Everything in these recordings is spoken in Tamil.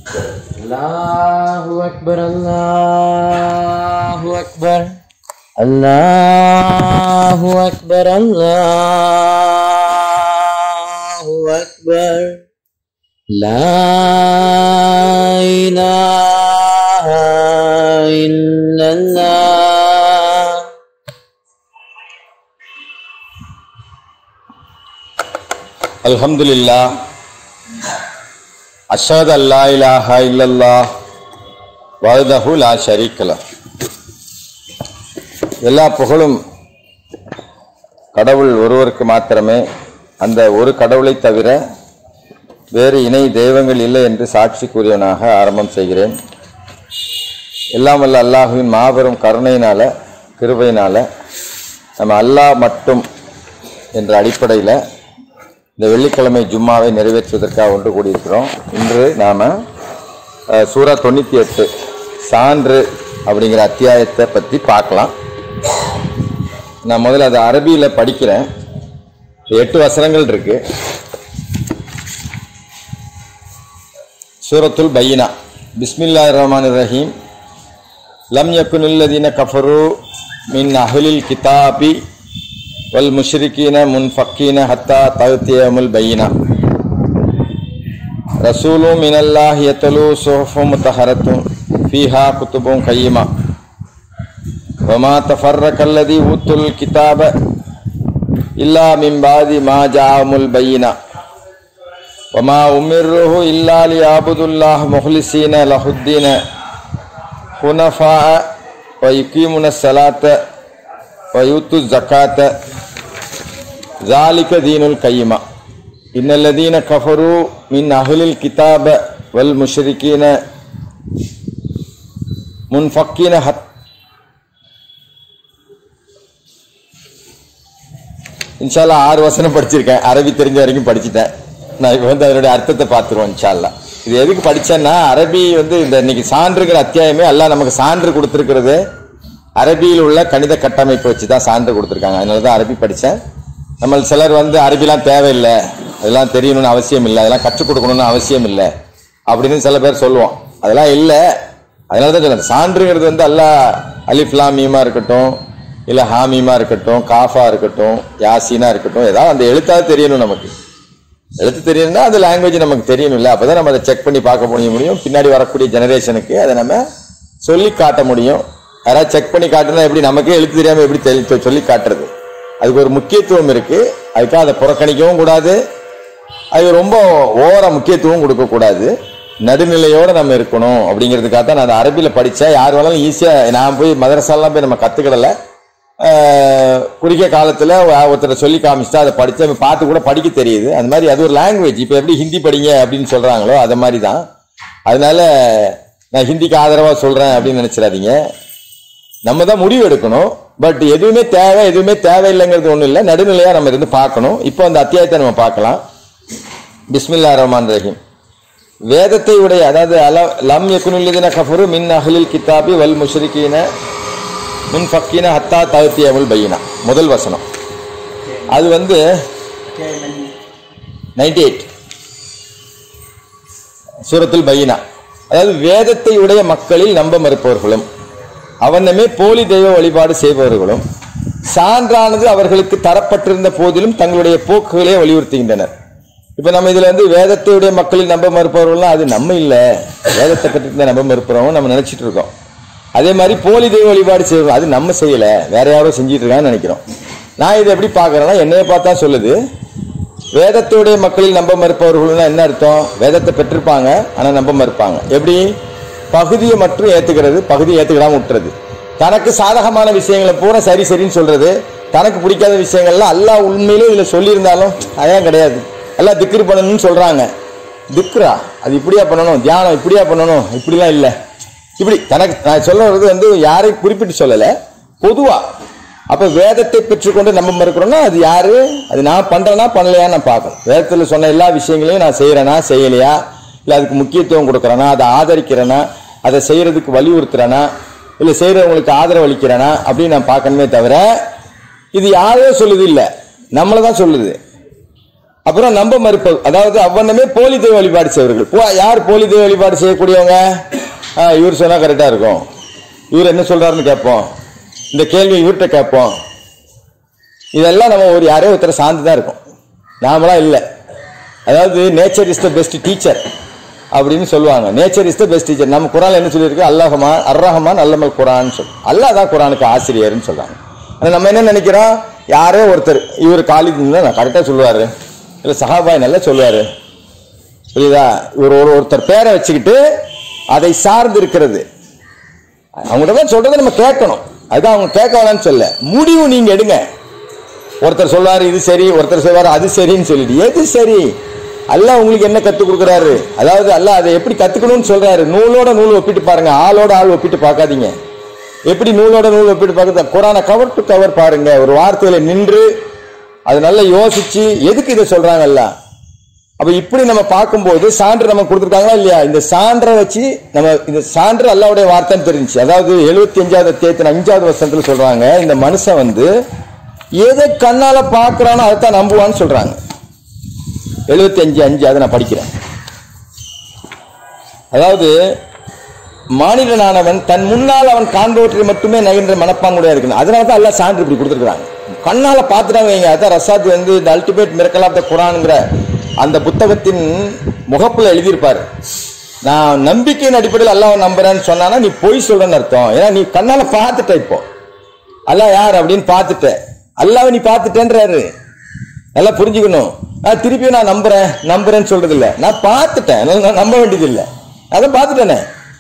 Allahu Akbar, Allahu Akbar. Allahu Akbar, Allahu Akbar. La ilaha illallah. அல்ஹம்துலில்லா அஷாத் அல்லா இலாஹா இல்லல்லா வஹ்தஹு லா ஷரீக்கல எல்லா புகழும் கடவுள் ஒருவருக்கு மாத்திரமே அந்த ஒரு கடவுளை தவிர வேறு இணை தெய்வங்கள் இல்லை என்று சாட்சி கூறியவனாக ஆரம்பம் செய்கிறேன் எல்லாம் வல்ல அல்லாஹுவின் மாபெரும் கருணையினால கிருபையினால நம்ம அல்லாஹ் மட்டும் என்ற அடிப்படையில் இந்த வெள்ளிக்கிழமை ஜும்மாவை நிறைவேற்றுவதற்காக ஒன்று கூடியிருக்கிறோம் இன்று நாம் சூரா தொண்ணூற்றி எட்டு சான்று அப்படிங்கிற அத்தியாயத்தை பற்றி பார்க்கலாம் நான் முதல்ல அதை அரபியில் படிக்கிறேன் எட்டு வசனங்கள் இருக்கு சூரத்துல் பையினா பிஸ்மில்லா ரஹ்மான் ரஹீம் லம் யக்குனில்லதீன கஃபரு மின் அஹ்லில் கிதாபி வல் முஷ்ரிகீன முன்ஃபக்கீன ஹத்தா தகுத்தியமுல் பையினா ரசூலு மினல்லாஹ் யத்தலு சுஹஃபும் முத்தஹரத்தும் ஃபீஹா குத்துபும் கையிமா வமா தஃபர்ரக அல்லதி ஊத்துல் கிதாப இல்லா மின் பாதி மா ஜாமுல் பையினா வமா உமிர்ருஹு இல்லா லியாபுதுல்லாஹ் முஹ்லிசீன லஹுத்தீன ஹுனஃபா ويقيمون الصلاة ويؤتوا الزكاة ذلك دين القيمة إن الذين كفروا من أهل الكتاب والمشركين منفقين حتى இன்ஷால்லா ஆறு வசனம் படிச்சிருக்கேன் அரபி தெரிஞ்ச வரைக்கும் படிச்சுட்டேன் நான் இப்போ வந்து அதனுடைய அர்த்தத்தை பார்த்துருவோம் இன்ஷால்லா இது எதுக்கு படித்தேன்னா அரபி வந்து இந்த இன்னைக்கு சான்றுங்கிற அத்தியாயமே எல்லாம் நமக்கு சான்று கொடுத்துருக்கிறது அரபியில் உள்ள கணித கட்டமைப்பை வச்சு தான் சான்று கொடுத்துருக்காங்க அதனால தான் அரபி படித்தேன் நம்ம சிலர் வந்து அரபிலாம் தேவையில்லை அதெல்லாம் தெரியணும்னு அவசியம் இல்லை அதெல்லாம் கற்றுக் கொடுக்கணும்னு அவசியம் இல்லை அப்படின்னு சில பேர் சொல்லுவோம் அதெல்லாம் இல்லை அதனால தான் சொல்லுறேன் சான்றுங்கிறது வந்து அல்லா அலிஃப்லாம் மீமா இருக்கட்டும் இல்லை ஹாமீமா இருக்கட்டும் காஃபா இருக்கட்டும் யாசீனா இருக்கட்டும் ஏதாவது அந்த எழுத்தாவது தெரியணும் நமக்கு எழுத்து தெரியணும்னா அந்த லாங்குவேஜ் நமக்கு தெரியணும்ல அப்பதான் நம்ம அதை செக் பண்ணி பார்க்க முடிய முடியும் பின்னாடி வரக்கூடிய ஜெனரேஷனுக்கு அதை நம்ம சொல்லி காட்ட முடியும் யாராவது செக் பண்ணி காட்டுனா எப்படி நமக்கே எழுத்து தெரியாம எப்படி தெளி- சொல்லி காட்டுறது அதுக்கு ஒரு முக்கியத்துவம் இருக்கு அதுக்காக அதை புறக்கணிக்கவும் கூடாது அது ரொம்ப ஓர முக்கியத்துவம் கொடுக்க கூடாது நடுநிலையோட நம்ம இருக்கணும் அப்படிங்கிறதுக்காக தான் நான் அதை அரபியில படிச்சேன் யார் வேணாலும் ஈஸியா நான் போய் மதரசாலாம் போய் நம்ம கத்துக்கிடல ஆஹ் குறுகிய காலத்துல ஒருத்தர் சொல்லி காமிச்சிட்டா அதை படிச்சு நம்ம பார்த்து கூட படிக்க தெரியுது அந்த மாதிரி அது ஒரு லாங்குவேஜ் இப்போ எப்படி ஹிந்தி படிங்க அப்படின்னு சொல்றாங்களோ அது மாதிரி தான் அதனால நான் ஹிந்திக்கு ஆதரவா சொல்றேன் அப்படின்னு நினைச்சிடாதீங்க நம்ம தான் முடிவு எடுக்கணும் பட் எதுவுமே தேவை எதுவுமே தேவையில்லைங்கிறது ஒன்றும் இல்லை நடுநிலையா நம்ம இருந்து பார்க்கணும் இப்போ அந்த அத்தியாயத்தை நம்ம பார்க்கலாம் பிஸ்மில்லா ரஹ்மான் ரஹீம் வேதத்தை உடைய அதாவது அல லம் யகுனுல்லதின கஃபரு மின் அஹ்லில் கிதாபி வல் முஷ்ரிகீன முன் ஃபக்கீன ஹத்தா தகுத்தியமுல் பையினா முதல் வசனம் அது வந்து நைன்டி எயிட் சூரத்துல் பையினா அதாவது வேதத்தை உடைய மக்களில் நம்ப மறுப்பவர்களும் அவனமே போலி தெய்வ வழிபாடு செய்பவர்களும் சான்றானது அவர்களுக்கு தரப்பட்டிருந்த போதிலும் தங்களுடைய போக்குகளே வலியுறுத்துகின்றனர் இப்ப நம்ம இதுல வந்து வேதத்தையுடைய மக்களில் நம்ப மறுப்பவர்கள்லாம் அது நம்ம இல்ல வேதத்தை பற்றி நம்ப மறுப்பவங்க நம்ம நினைச்சிட்டு இருக்கோம் அதே மாதிரி போலி தெய்வ வழிபாடு செய்வோம் அது நம்ம செய்யல வேற யாரோ செஞ்சிட்டு இருக்கான்னு நினைக்கிறோம் நான் இதை எப்படி பார்க்கறேன்னா என்னைய பார்த்தா சொல்லுது வேதத்துடைய மக்களில் நம்ப மறுப்பவர்கள்னா என்ன அர்த்தம் வேதத்தை பெற்றிருப்பாங்க ஆனா நம்ப மறுப்பாங்க எப்படி பகுதியை மட்டும் ஏத்துக்கிறது பகுதியை ஏத்துக்கிடாம விட்டுறது தனக்கு சாதகமான விஷயங்களை பூரா சரி சரின்னு சொல்றது தனக்கு பிடிக்காத விஷயங்கள்லாம் அல்லாஹ் உண்மையிலே இதுல சொல்லியிருந்தாலும் அதான் கிடையாது எல்லாம் திக்ரு பண்ணணும்னு சொல்றாங்க திக்ரா அது இப்படியா பண்ணணும் தியானம் இப்படியா பண்ணணும் இப்படிலாம் இல்லை இப்படி தனக்கு நான் சொல்ல வர்றது வந்து யாரையும் குறிப்பிட்டு சொல்லலை பொதுவா அப்ப வேதத்தை பெற்றுக்கொண்டு நம்ம மறுக்கிறோம்னா அது யாரு அது நான் பண்றேனா பண்ணலையா நான் பார்க்கணும் வேதத்துல சொன்ன எல்லா விஷயங்களையும் நான் செய்யறேனா செய்யலையா இல்ல அதுக்கு முக்கியத்துவம் கொடுக்கறேனா அதை ஆதரிக்கிறேனா அதை செய்யறதுக்கு வலியுறுத்துறேனா இல்ல செய்யறவங்களுக்கு ஆதரவு அளிக்கிறேனா அப்படின்னு நான் பார்க்கணுமே தவிர இது யாரோ சொல்லுது இல்ல நம்மளை தான் சொல்லுது அப்புறம் நம்ப மறுப்பது அதாவது அவ்வண்ணமே போலி தெய்வ வழிபாடு செய்வர்கள் போ- யார் போலி தெய்வ வழிபாடு செய்யக்கூடியவங்க ஆ, இவர் சொன்னா கரெக்டா இருக்கும் இவர் என்ன சொல்றாருன்னு கேட்போம் இந்த கேள்வி இவர்கிட்ட கேட்போம் இதெல்லாம் நம்ம ஒரு யாரோ ஒருத்தர் சார்ந்து தான் இருக்கும் நாமளா இல்லை அதாவது nature is the best teacher அப்படின்னு சொல்லுவாங்க nature is the best teacher நம்ம குரான் என்ன சொல்லியிருக்கு அல்லாஹமான் அர்ரஹமான் அல்லமல் குரான் சொல் அல்லாஹ் தான் குரானுக்கு ஆசிரியர்னு சொல்றாங்க ஆனா நம்ம என்ன நினைக்கிறோம் யாரோ ஒருத்தர் இவர் காலித் நான் கரெக்டாக சொல்லுவாரு இல்லை சஹாபாய் நல்லா சொல்லுவாரு புரியுதா இவர் ஒரு ஒருத்தர் பேரை வச்சுக்கிட்டு அதை சார்ந்து இருக்கிறது அவங்ககிட்ட தான் சொல்றதை நம்ம கேட்கணும் அதுதான் அவங்க கேட்க வேணாம்னு சொல்ல முடிவு நீங்க எடுங்க ஒருத்தர் சொல்வாரு இது சரி ஒருத்தர் சொல்வாரு அது சரின்னு சொல்லிட்டு எது சரி அல்லாஹ் உங்களுக்கு என்ன கத்துக் கொடுக்குறாரு அதாவது அல்லாஹ் அதை எப்படி கத்துக்கணும்னு சொல்றாரு நூலோட நூல் ஒப்பிட்டு பாருங்க ஆளோட ஆள் ஒப்பிட்டு பார்க்காதீங்க எப்படி நூலோட நூல் ஒப்பிட்டு பார்க்க குரானை கவர் டு கவர் பாருங்க ஒரு வார்த்தையில நின்று அது நல்லா யோசிச்சு எதுக்கு இதை சொல்றாங்கல்ல அப்ப இப்படி நம்ம பார்க்கும்போது சான்று நம்ம கொடுத்துருக்காங்களா இல்லையா இந்த சான்றை வச்சு நம்ம இந்த சான்று அல்லாவுடைய வார்த்தைன்னு தெரிஞ்சுச்சு அதாவது எழுபத்தி அஞ்சாவது அத்தியாயத்தின் அஞ்சாவது வருஷத்துல சொல்றாங்க இந்த மனுஷன் வந்து எதை கண்ணால பார்க்கறானோ அதை தான் நம்புவான்னு சொல்றாங்க எழுபத்தி அஞ்சு அஞ்சு அதை நான் படிக்கிறேன் அதாவது மாநிலனானவன் தன் முன்னால் அவன் காண்பவற்றை மட்டுமே நகின்ற மனப்பாங்குடைய இருக்கணும் அதனால தான் எல்லாம் சான்று இப்படி கொடுத்துருக்காங்க கண்ணால பார்த்துட்டாங்க வைங்க அதான் ரசாத் வந்து இந்த அல்டிமேட் மிரக்கல் ஆஃப் த குரானுங்கிற அந்த புத்தகத்தின் முகப்புல எழுதியிருப்பாரு நான் நம்பிக்கையின் அடிப்படையில் அல்லாஹ் நம்புறேன்னு சொன்னானா நீ பொய் சொல்றேன்னு அர்த்தம் ஏன்னா நீ கண்ணால பார்த்துட்ட இப்போ அல்லாஹ் யார் அப்படின்னு பார்த்துட்ட அல்லாஹ் நீ பார்த்துட்டேன்றாரு நல்லா புரிஞ்சுக்கணும் நான் திருப்பியும் நான் நம்புறேன் நம்புறேன்னு சொல்றது இல்ல நான் பார்த்துட்டேன் அதனால நான் நம்ப வேண்டியது இல்லை அதான் பார்த்துட்டேனே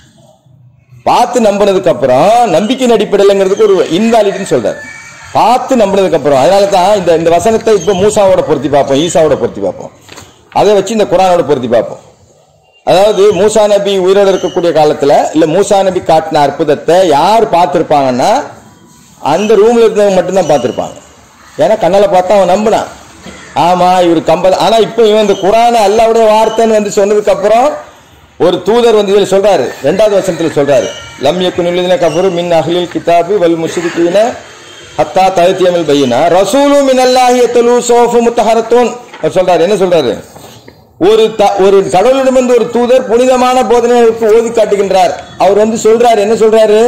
பார்த்து நம்பினதுக்கு அப்புறம் நம்பிக்கையின் அடிப்படையிலங்கிறதுக்கு ஒரு இன்வாலிட்னு சொல்றாரு பார்த்து நம்பினதுக்கு அப்புறம் அதனால தான் இந்த இந்த வசனத்தை இப்போ மூசாவோட பொருத்தி பார்ப்போம் ஈசாவோட பொருத்தி பார்ப்போம் அதை வச்சு இந்த குரானோட பொருத்தி பார்ப்போம் அதாவது மூசா நபி உயிரோடு இருக்கக்கூடிய காலத்துல இல்ல மூசா நபி காட்டின அற்புதத்தை யார் பார்த்திருப்பாங்கன்னா அந்த ரூம்ல இருந்தவங்க மட்டும்தான் பார்த்திருப்பாங்க ஏன்னா கண்ணால பார்த்தா அவன் நம்பினான் ஆமா இவர் கம்பல் ஆனா இப்போ இவன் இந்த குரான அல்லாவுடைய வார்த்தைன்னு வந்து சொன்னதுக்கு அப்புறம் ஒரு தூதர் வந்து இதில் சொல்றாரு ரெண்டாவது வசனத்துல சொல்றாரு லம் யக்குன் இல்லதின கஃபரு மின் அஹ்லில் கிதாபி வல் முஷ்ரிகீன ஹத்தா தயத்தியமில் பையினா ரசூலு மின் அல்லாஹி யத்தலு சோஃபு முத்தஹரத்துன் அவர் சொல்றாரு என்ன சொல்றாரு ஒரு த- ஒரு கடவுளிடமிருந்து ஒரு தூதர் புனிதமான போதனைகளுக்கு ஓதி காட்டுகின்றார் அவர் வந்து சொல்றாரு என்ன சொல்றாரு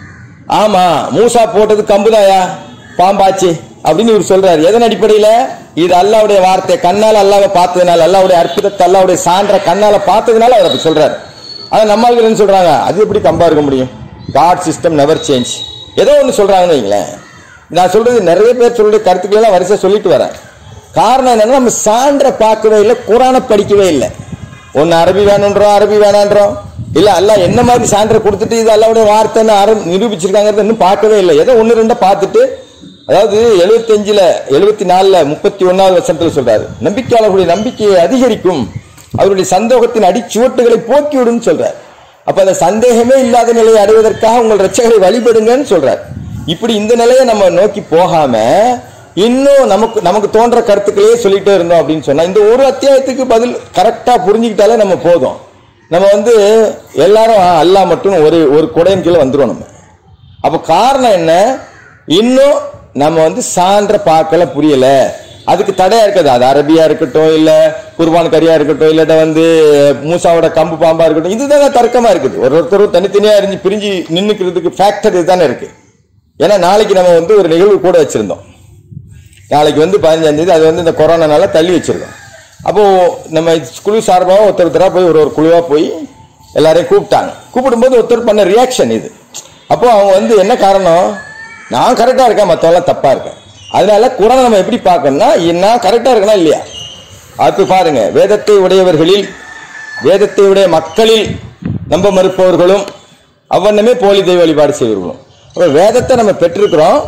ஆமா மூசா போட்டது கம்புதாயா பாம்பாச்சு அப்படின்னு இவர் சொல்றாரு எதன் அடிப்படையில இது அல்லாவுடைய வார்த்தை கண்ணால அல்லாவை பார்த்ததுனால அல்லாவுடைய அற்புதத்தை அல்லாவுடைய சான்ற கண்ணால பார்த்ததுனால அவர் அப்படி சொல்றாரு ஆனா நம்ம ஆளுங்க என்ன சொல்றாங்க அது எப்படி கம்பா இருக்க முடியும் காட் சிஸ்டம் நெவர் சேஞ்ச் ஏதோ ஒன்று சொல்றாங்கன்னு வைங்களேன் நான் சொல்றது நிறைய பேர் சொல்ற கருத்துக்கள் எல்லாம் வரிசை சொல்லிட்டு வரேன் காரணம் என்னன்னா நம்ம சான்றை பார்க்கவே இல்லை குரானை படிக்கவே இல்லை ஒன்னு அரபி வேணுன்றோம் அரபி வேணான்றோம் இல்ல அல்லாஹ் என்ன மாதிரி சான்றை கொடுத்துட்டு இது அல்லாவுடைய வார்த்தைன்னு ஆர நிரூபிச்சிருக்காங்கிறத இன்னும் பார்க்கவே இல்லை ஏதோ ஒன்னு ரெண்டை பார்த்துட்டு அதாவது எழுபத்தஞ்சுல எழுபத்தி நாலுல முப்பத்தி ஒன்னாவது வருஷத்துல சொல்றாரு நம்பிக்கையாளர்களுடைய நம்பிக்கையை அதிகரிக்கும் அவருடைய சந்தோகத்தின் அடிச்சுவட்டுகளை போக்கிவிடும் சொல்றார் அப்ப அந்த சந்தேகமே இல்லாத நிலையை அடைவதற்காக உங்கள் ரட்சகரை வழிபடுங்கன்னு சொல்றார் இப்படி இந்த நிலையை நம்ம நோக்கி போகாம இன்னும் நமக்கு நமக்கு தோன்ற கருத்துக்களையே சொல்லிட்டே இருந்தோம் அப்படின்னு சொன்னா இந்த ஒரு அத்தியாயத்துக்கு பதில் கரெக்டா புரிஞ்சுக்கிட்டாலே நம்ம போதும் நம்ம வந்து எல்லாரும் ஆ, அல்லாஹ் மட்டும் ஒரு ஒரு குடையின் கீழே வந்துரும் நம்ம அப்ப காரணம் என்ன இன்னும் நம்ம வந்து சான்ற பார்க்கல புரியல அதுக்கு தடையா இருக்காது அது அரபியா இருக்கட்டும் இல்ல குர்பான் கரியா இருக்கட்டும் இல்லாட்ட வந்து மூசாவோட கம்பு பாம்பா இருக்கட்டும் இதுதான் தர்க்கமா இருக்குது ஒரு ஒருத்தரும் தனித்தனியா இருந்து பிரிஞ்சு நின்னுக்கிறதுக்கு ஃபேக்டர் இதுதானே இருக்கு ஏன்னா நாளைக்கு நம்ம வந்து ஒரு நிகழ்வு கூட வச்சிருந்தோம் நாளைக்கு வந்து பதினஞ்சாம் தேதி அது வந்து இந்த கொரோனானால தள்ளி வச்சிருக்கோம் அப்போ நம்ம குழு சார்பாக ஒருத்தர் ஒருத்தரா போய் ஒரு ஒரு குழுவா போய் எல்லாரையும் கூப்பிட்டாங்க கூப்பிடும்போது ஒருத்தர் பண்ண ரியாக்ஷன் இது அப்போ அவங்க வந்து என்ன காரணம் நான் கரெக்டா இருக்கேன் மற்றவங்களாம் தப்பா இருக்கேன் அதனால குரானை நம்ம எப்படி பார்க்கணும்னா நான் கரெக்டா இருக்கனா இல்லையா அது பாருங்க வேதத்தை உடையவர்களில் வேதத்தை உடைய மக்களில் நம்ப மறுப்பவர்களும் அவ்வண்ணமே போலி தெய்வ வழிபாடு செய்வர்களும் அப்ப வேதத்தை நம்ம பெற்றிருக்கிறோம்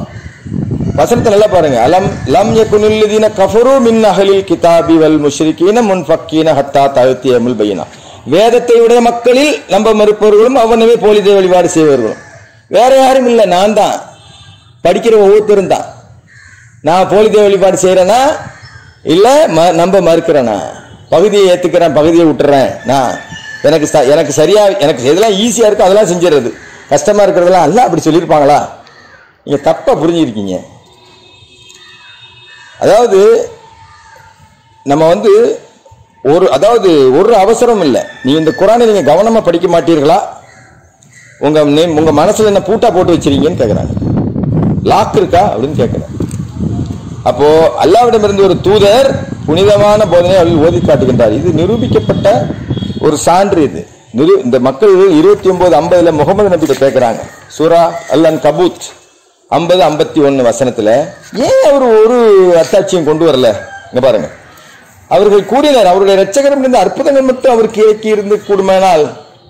வசனத்தை நல்லா பாருங்க அலம் லம் யகுனுல்லதீன கஃபரு மின் அஹலில் கிதாபி வல் முஷ்ரிகீன முன்ஃபக்கீன ஹத்தா தழுத்தியமுல் பையனா வேதத்தை உடைய மக்களில் நம்ப மறுப்பவர்களும் அவ்வனவே போலி தெய்வ வழிபாடு செய்வர்களும் வேற யாரும் இல்லை நான் தான் படிக்கிற ஒவ்வொருத்தரும் தான் நான் போலி தெய்வ வழிபாடு செய்யறேனா இல்ல ம- நம்ப மறுக்கிறேனா பகுதியை ஏத்துக்கிறேன் பகுதியை விட்டுறேன் நான் எனக்கு ச- எனக்கு சரியா எனக்கு எதெல்லாம் ஈஸியா இருக்கோ அதெல்லாம் செஞ்சிடுறது கஷ்டமா இருக்கிறதெல்லாம் அல்ல அப்படி சொல்லியிருப்பாங்களா நீங்க தப்பா புரிஞ்சிருக்கீங்க அதாவது நம்ம வந்து ஒரு அதாவது ஒரு அவசரம் இல்லை நீ இந்த குரானை நீங்க கவனமா படிக்க மாட்டீர்களா உங்க name- உங்க மனசுல என்ன பூட்டா போட்டு வச்சிருக்கீங்கன்னு கேக்குறாங்க லாக் இருக்கா அப்படின்னு கேட்கிறேன் அப்போ அல்லாவிடமிருந்து ஒரு தூதர் புனிதமான போதனை அவர்கள் ஓதி காட்டுகின்றார் இது நிரூபிக்கப்பட்ட ஒரு சான்று இது நிரு இந்த மக்கள் இருபத்தி ஒன்பது ஐம்பதுல முகமது நபிட்ட கேட்கிறாங்க சூரா அல்லன் கபூத் ஐம்பது ஐம்பத்தி ஒன்னு வசனத்துல ஏன் அவர் ஒரு அத்தாட்சியம் கொண்டு வரல இங்க பாருங்க அவர்கள் கூறினர் அவருடைய இரட்சகரம் இருந்த அற்புதங்கள் மட்டும் அவருக்கு இறக்கி இருந்து கூடுமானால்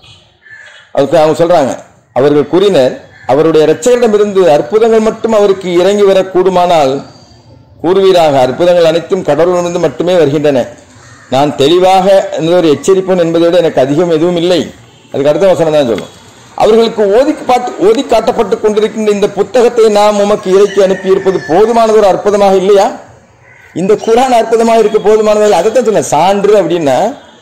அதுக்கு அவங்க சொல்றாங்க அவர்கள் கூறினர் அவருடைய இரட்சகரிடமிருந்து அற்புதங்கள் மட்டும் அவருக்கு இறங்கி வர கூடுமானால் கூறுவீராக அற்புதங்கள் அனைத்தும் கடவுளிலிருந்து மட்டுமே வருகின்றன நான் தெளிவாக இந்த ஒரு எச்சரிப்பேன் என்பதை விட எனக்கு அதிகம் எதுவும் இல்லை அதுக்கு அடுத்த வசனம் தான் சொல்லும் அவர்களுக்கு ஓதி பாட்டு ஓதி காட்டப்பட்டு கொண்டிருக்கின்ற இந்த புத்தகத்தை நாம் உமக்கு இறக்கி அனுப்பி இருப்பது போதுமானது ஒரு அற்புதமாக இல்லையா இந்த குரான் அற்புதமாக இருக்க போதுமானது அதைத்தான் சொன்னேன் சான்று அப்படின்னா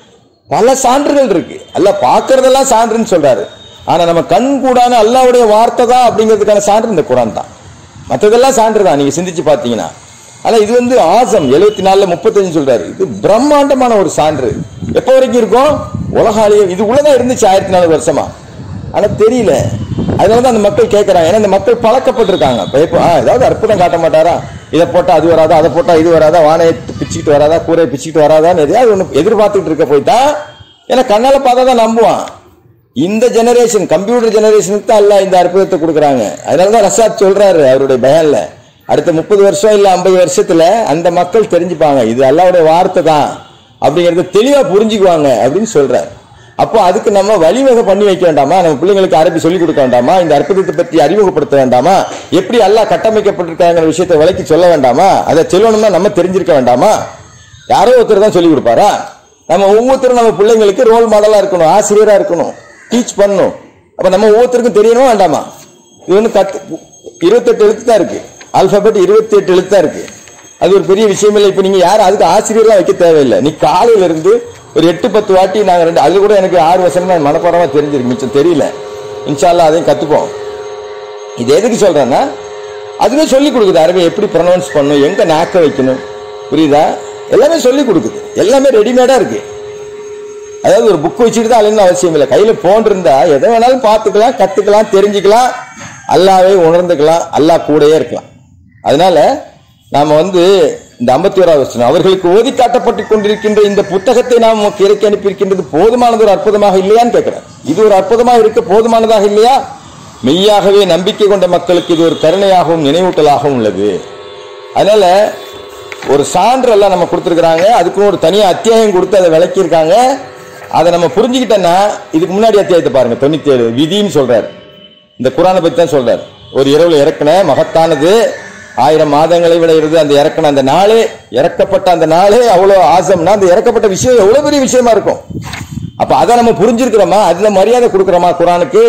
பல சான்றுகள் இருக்கு அல்ல பார்க்கறதெல்லாம் சான்றுன்னு சொல்றாரு ஆனா நம்ம கண் கூடான அல்லாவுடைய வார்த்தை தான் அப்படிங்கிறதுக்கான சான்று இந்த குரான் தான் மற்றதெல்லாம் சான்று தான் நீங்க சிந்திச்சு பார்த்தீங்கன்னா ஆனா இது வந்து ஆசம் எழுபத்தி நாலுல முப்பத்தஞ்சு சொல்றாரு இது பிரம்மாண்டமான ஒரு சான்று எப்போ வரைக்கும் இருக்கும் உலகாலியம் இது உள்ளதான் இருந்துச்சு ஆயிரத்தி நாலு வருஷமா ஆனா தெரியல அதனால தான் அந்த மக்கள் கேட்கறாங்க ஏன்னா இந்த மக்கள் பழக்கப்பட்டிருக்காங்க இப்ப இப்போ ஆ, ஏதாவது அற்புதம் காட்ட மாட்டாரா இதை போட்டா அது வராதா அதை போட்டா இது வராதா வானையை பிச்சுக்கிட்டு வராதா கூரையை பிச்சுக்கிட்டு வராதான்னு எதையாவது ஒன்று எதிர்பார்த்துட்டு இருக்க போயிட்டா ஏன்னா கண்ணால பார்த்தா தான் நம்புவான் இந்த ஜெனரேஷன் கம்ப்யூட்டர் ஜெனரேஷனுக்கு தான் எல்லாம் இந்த அற்புதத்தை கொடுக்குறாங்க அதனால தான் ரசாத் சொல்றாரு அவருடைய பயன்ல அடுத்த முப்பது வருஷம் இல்ல ஐம்பது வருஷத்துல அந்த மக்கள் தெரிஞ்சுப்பாங்க இது அல்லாவுடைய வார்த்தை தான் அப்படிங்கறத தெளிவா புரிஞ்சுக்குவாங்க அப்படின்னு சொல்றாரு அப்போ அதுக்கு நம்ம வழிவகை பண்ணி வைக்க வேண்டாமா நம்ம பிள்ளைங்களுக்கு அரபி சொல்லிக் கொடுக்க வேண்டாமா இந்த அற்புதத்தை பற்றி அறிமுகப்படுத்த வேண்டாமா எப்படி அல்லாஹ் கட்டமைக்கப்பட்டிருக்காங்கிற விஷயத்தை விளக்கி சொல்ல வேண்டாமா அதை சொல்லணும்னா நம்ம தெரிஞ்சிருக்க வேண்டாமா யாரோ ஒருத்தர் தான் சொல்லிக் கொடுப்பாரா நம்ம ஒவ்வொருத்தரும் நம்ம பிள்ளைங்களுக்கு ரோல் மாடலா இருக்கணும் ஆசிரியரா இருக்கணும் டீச் பண்ணணும் அப்ப நம்ம ஒவ்வொருத்தருக்கும் தெரியணுமா வேண்டாமா இது ஒன்று கத்து இருபத்தெட்டு எழுத்து தான் இருக்கு ஆல்பபெட் இருபத்தி எட்டு எழுத்து தான் இருக்கு அது ஒரு பெரிய விஷயம் இல்லை இப்போ நீங்க யாரும் அதுக்கு ஆசிரியர்லாம் வைக்க தேவையில்லை நீ காலையில இருந்து ஒரு எட்டு பத்து வாட்டி நாங்க ரெண்டு அது கூட எனக்கு ஆறு வருஷம் நான் மனப்பாடமா தெரிஞ்சிருக்கு மிச்சம் தெரியல இன்ஷால்லா அதையும் கத்துப்போம் இது எதுக்கு சொல்றேன்னா அதுவே சொல்லி கொடுக்குது அரபி எப்படி ப்ரொனவுன்ஸ் பண்ணணும் எங்க நாக்க வைக்கணும் புரியுதா எல்லாமே சொல்லி கொடுக்குது எல்லாமே ரெடிமேடா இருக்கு அதாவது ஒரு புக் வச்சுட்டு தான் அழின்னு அவசியம் இல்லை கையில போன் இருந்தா எதை வேணாலும் பார்த்துக்கலாம் கத்துக்கலாம் தெரிஞ்சுக்கலாம் அல்லாவே உணர்ந்துக்கலாம் அல்லாஹ் கூடயே இருக்கலாம் அதனால நாம வந்து இந்த ஐம்பத்தி ஓராவது வசனம் அவர்களுக்கு ஓதி காட்டப்பட்டு கொண்டிருக்கின்ற இந்த புத்தகத்தை நாம் உமக்கு இறக்கி அனுப்பியிருக்கின்றது போதுமானது ஒரு அற்புதமாக இல்லையான்னு கேட்கிறேன் இது ஒரு அற்புதமாக இருக்க போதுமானதாக இல்லையா மெய்யாகவே நம்பிக்கை கொண்ட மக்களுக்கு இது ஒரு கருணையாகவும் நினைவூட்டலாகவும் உள்ளது அதனால ஒரு சான்று எல்லாம் நம்ம கொடுத்துருக்குறாங்க அதுக்கும் ஒரு தனியா அத்தியாயம் கொடுத்து அதை விளக்கியிருக்காங்க அதை நம்ம புரிஞ்சுக்கிட்டோன்னா இதுக்கு முன்னாடி அத்தியாயத்தை பாருங்க தொண்ணூத்தி ஏழு விதின்னு சொல்றாரு இந்த குரானை பத்தி தான் சொல்றாரு ஒரு இரவுல இறக்குன மகத்தானது ஆயிரம் மாதங்களை விட இருந்து அந்த இறக்குன அந்த நாளே இறக்கப்பட்ட அந்த நாளே அவ்வளவு ஆசம்னா அந்த இறக்கப்பட்ட விஷயம் எவ்வளவு பெரிய விஷயமா இருக்கும் அப்ப அதை நம்ம புரிஞ்சிருக்கிறோமா அதுல மரியாதை கொடுக்குறோமா குரானுக்கு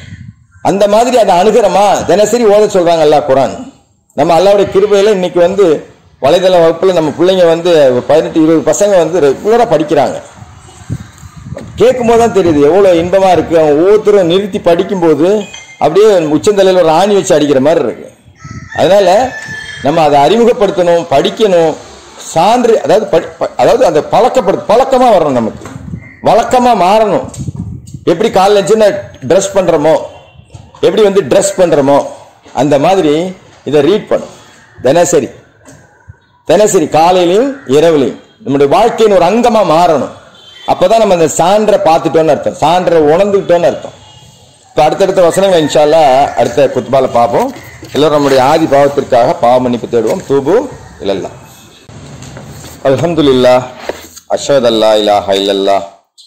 அந்த மாதிரி அதை அணுகிறோமா தினசரி ஓத சொல்றாங்க அல்லாஹ் குரான் நம்ம அல்லாவுடைய கிருபையில இன்னைக்கு வந்து வலைதள வகுப்புல நம்ம பிள்ளைங்க வந்து ஒரு பதினெட்டு இருபது பசங்க வந்து ரெகுலரா படிக்கிறாங்க கேட்கும் போது தான் தெரியுது எவ்வளவு இன்பமா இருக்கு அவங்க ஒவ்வொருத்தரும் நிறுத்தி படிக்கும்போது அப்படியே உச்சந்தலையில் ஒரு ஆணி வச்சு அடிக்கிற மாதிரி இருக்கு அதனால நம்ம அதை அறிமுகப்படுத்தணும் படிக்கணும் சான்று அதாவது படி- ப- அதாவது அந்த பழக்கப்படுத்த பழக்கமா வரணும் நமக்கு வழக்கமா மாறணும் எப்படி காலைல சின்ன ட்ரெஸ் பண்றோமோ எப்படி வந்து ட்ரெஸ் பண்றோமோ அந்த மாதிரி இதை ரீட் பண்ணும் தினசரி தினசரி காலையிலையும் இரவுலையும் நம்முடைய வாழ்க்கையின் ஒரு அங்கமா மாறணும் அப்பதான் நம்ம அந்த சான்றை பார்த்துட்டோம்னு அர்த்தம் சான்றை உணர்ந்துக்கிட்டோம்னு அர்த்தம் இப்போ அடுத்தடுத்த வசனங்கள் இன்ஷால்லா அடுத்த குத்பால பார்ப்போம் எல்லோரும் நம்முடைய ஆதி பாவத்திற்காக பாவ மன்னிப்பு தேடுவோம் தூபு இல்லல்லா அல்ஹம்துலில்லா அஷ்ஹது அல்லா இலாஹ இல்லல்லா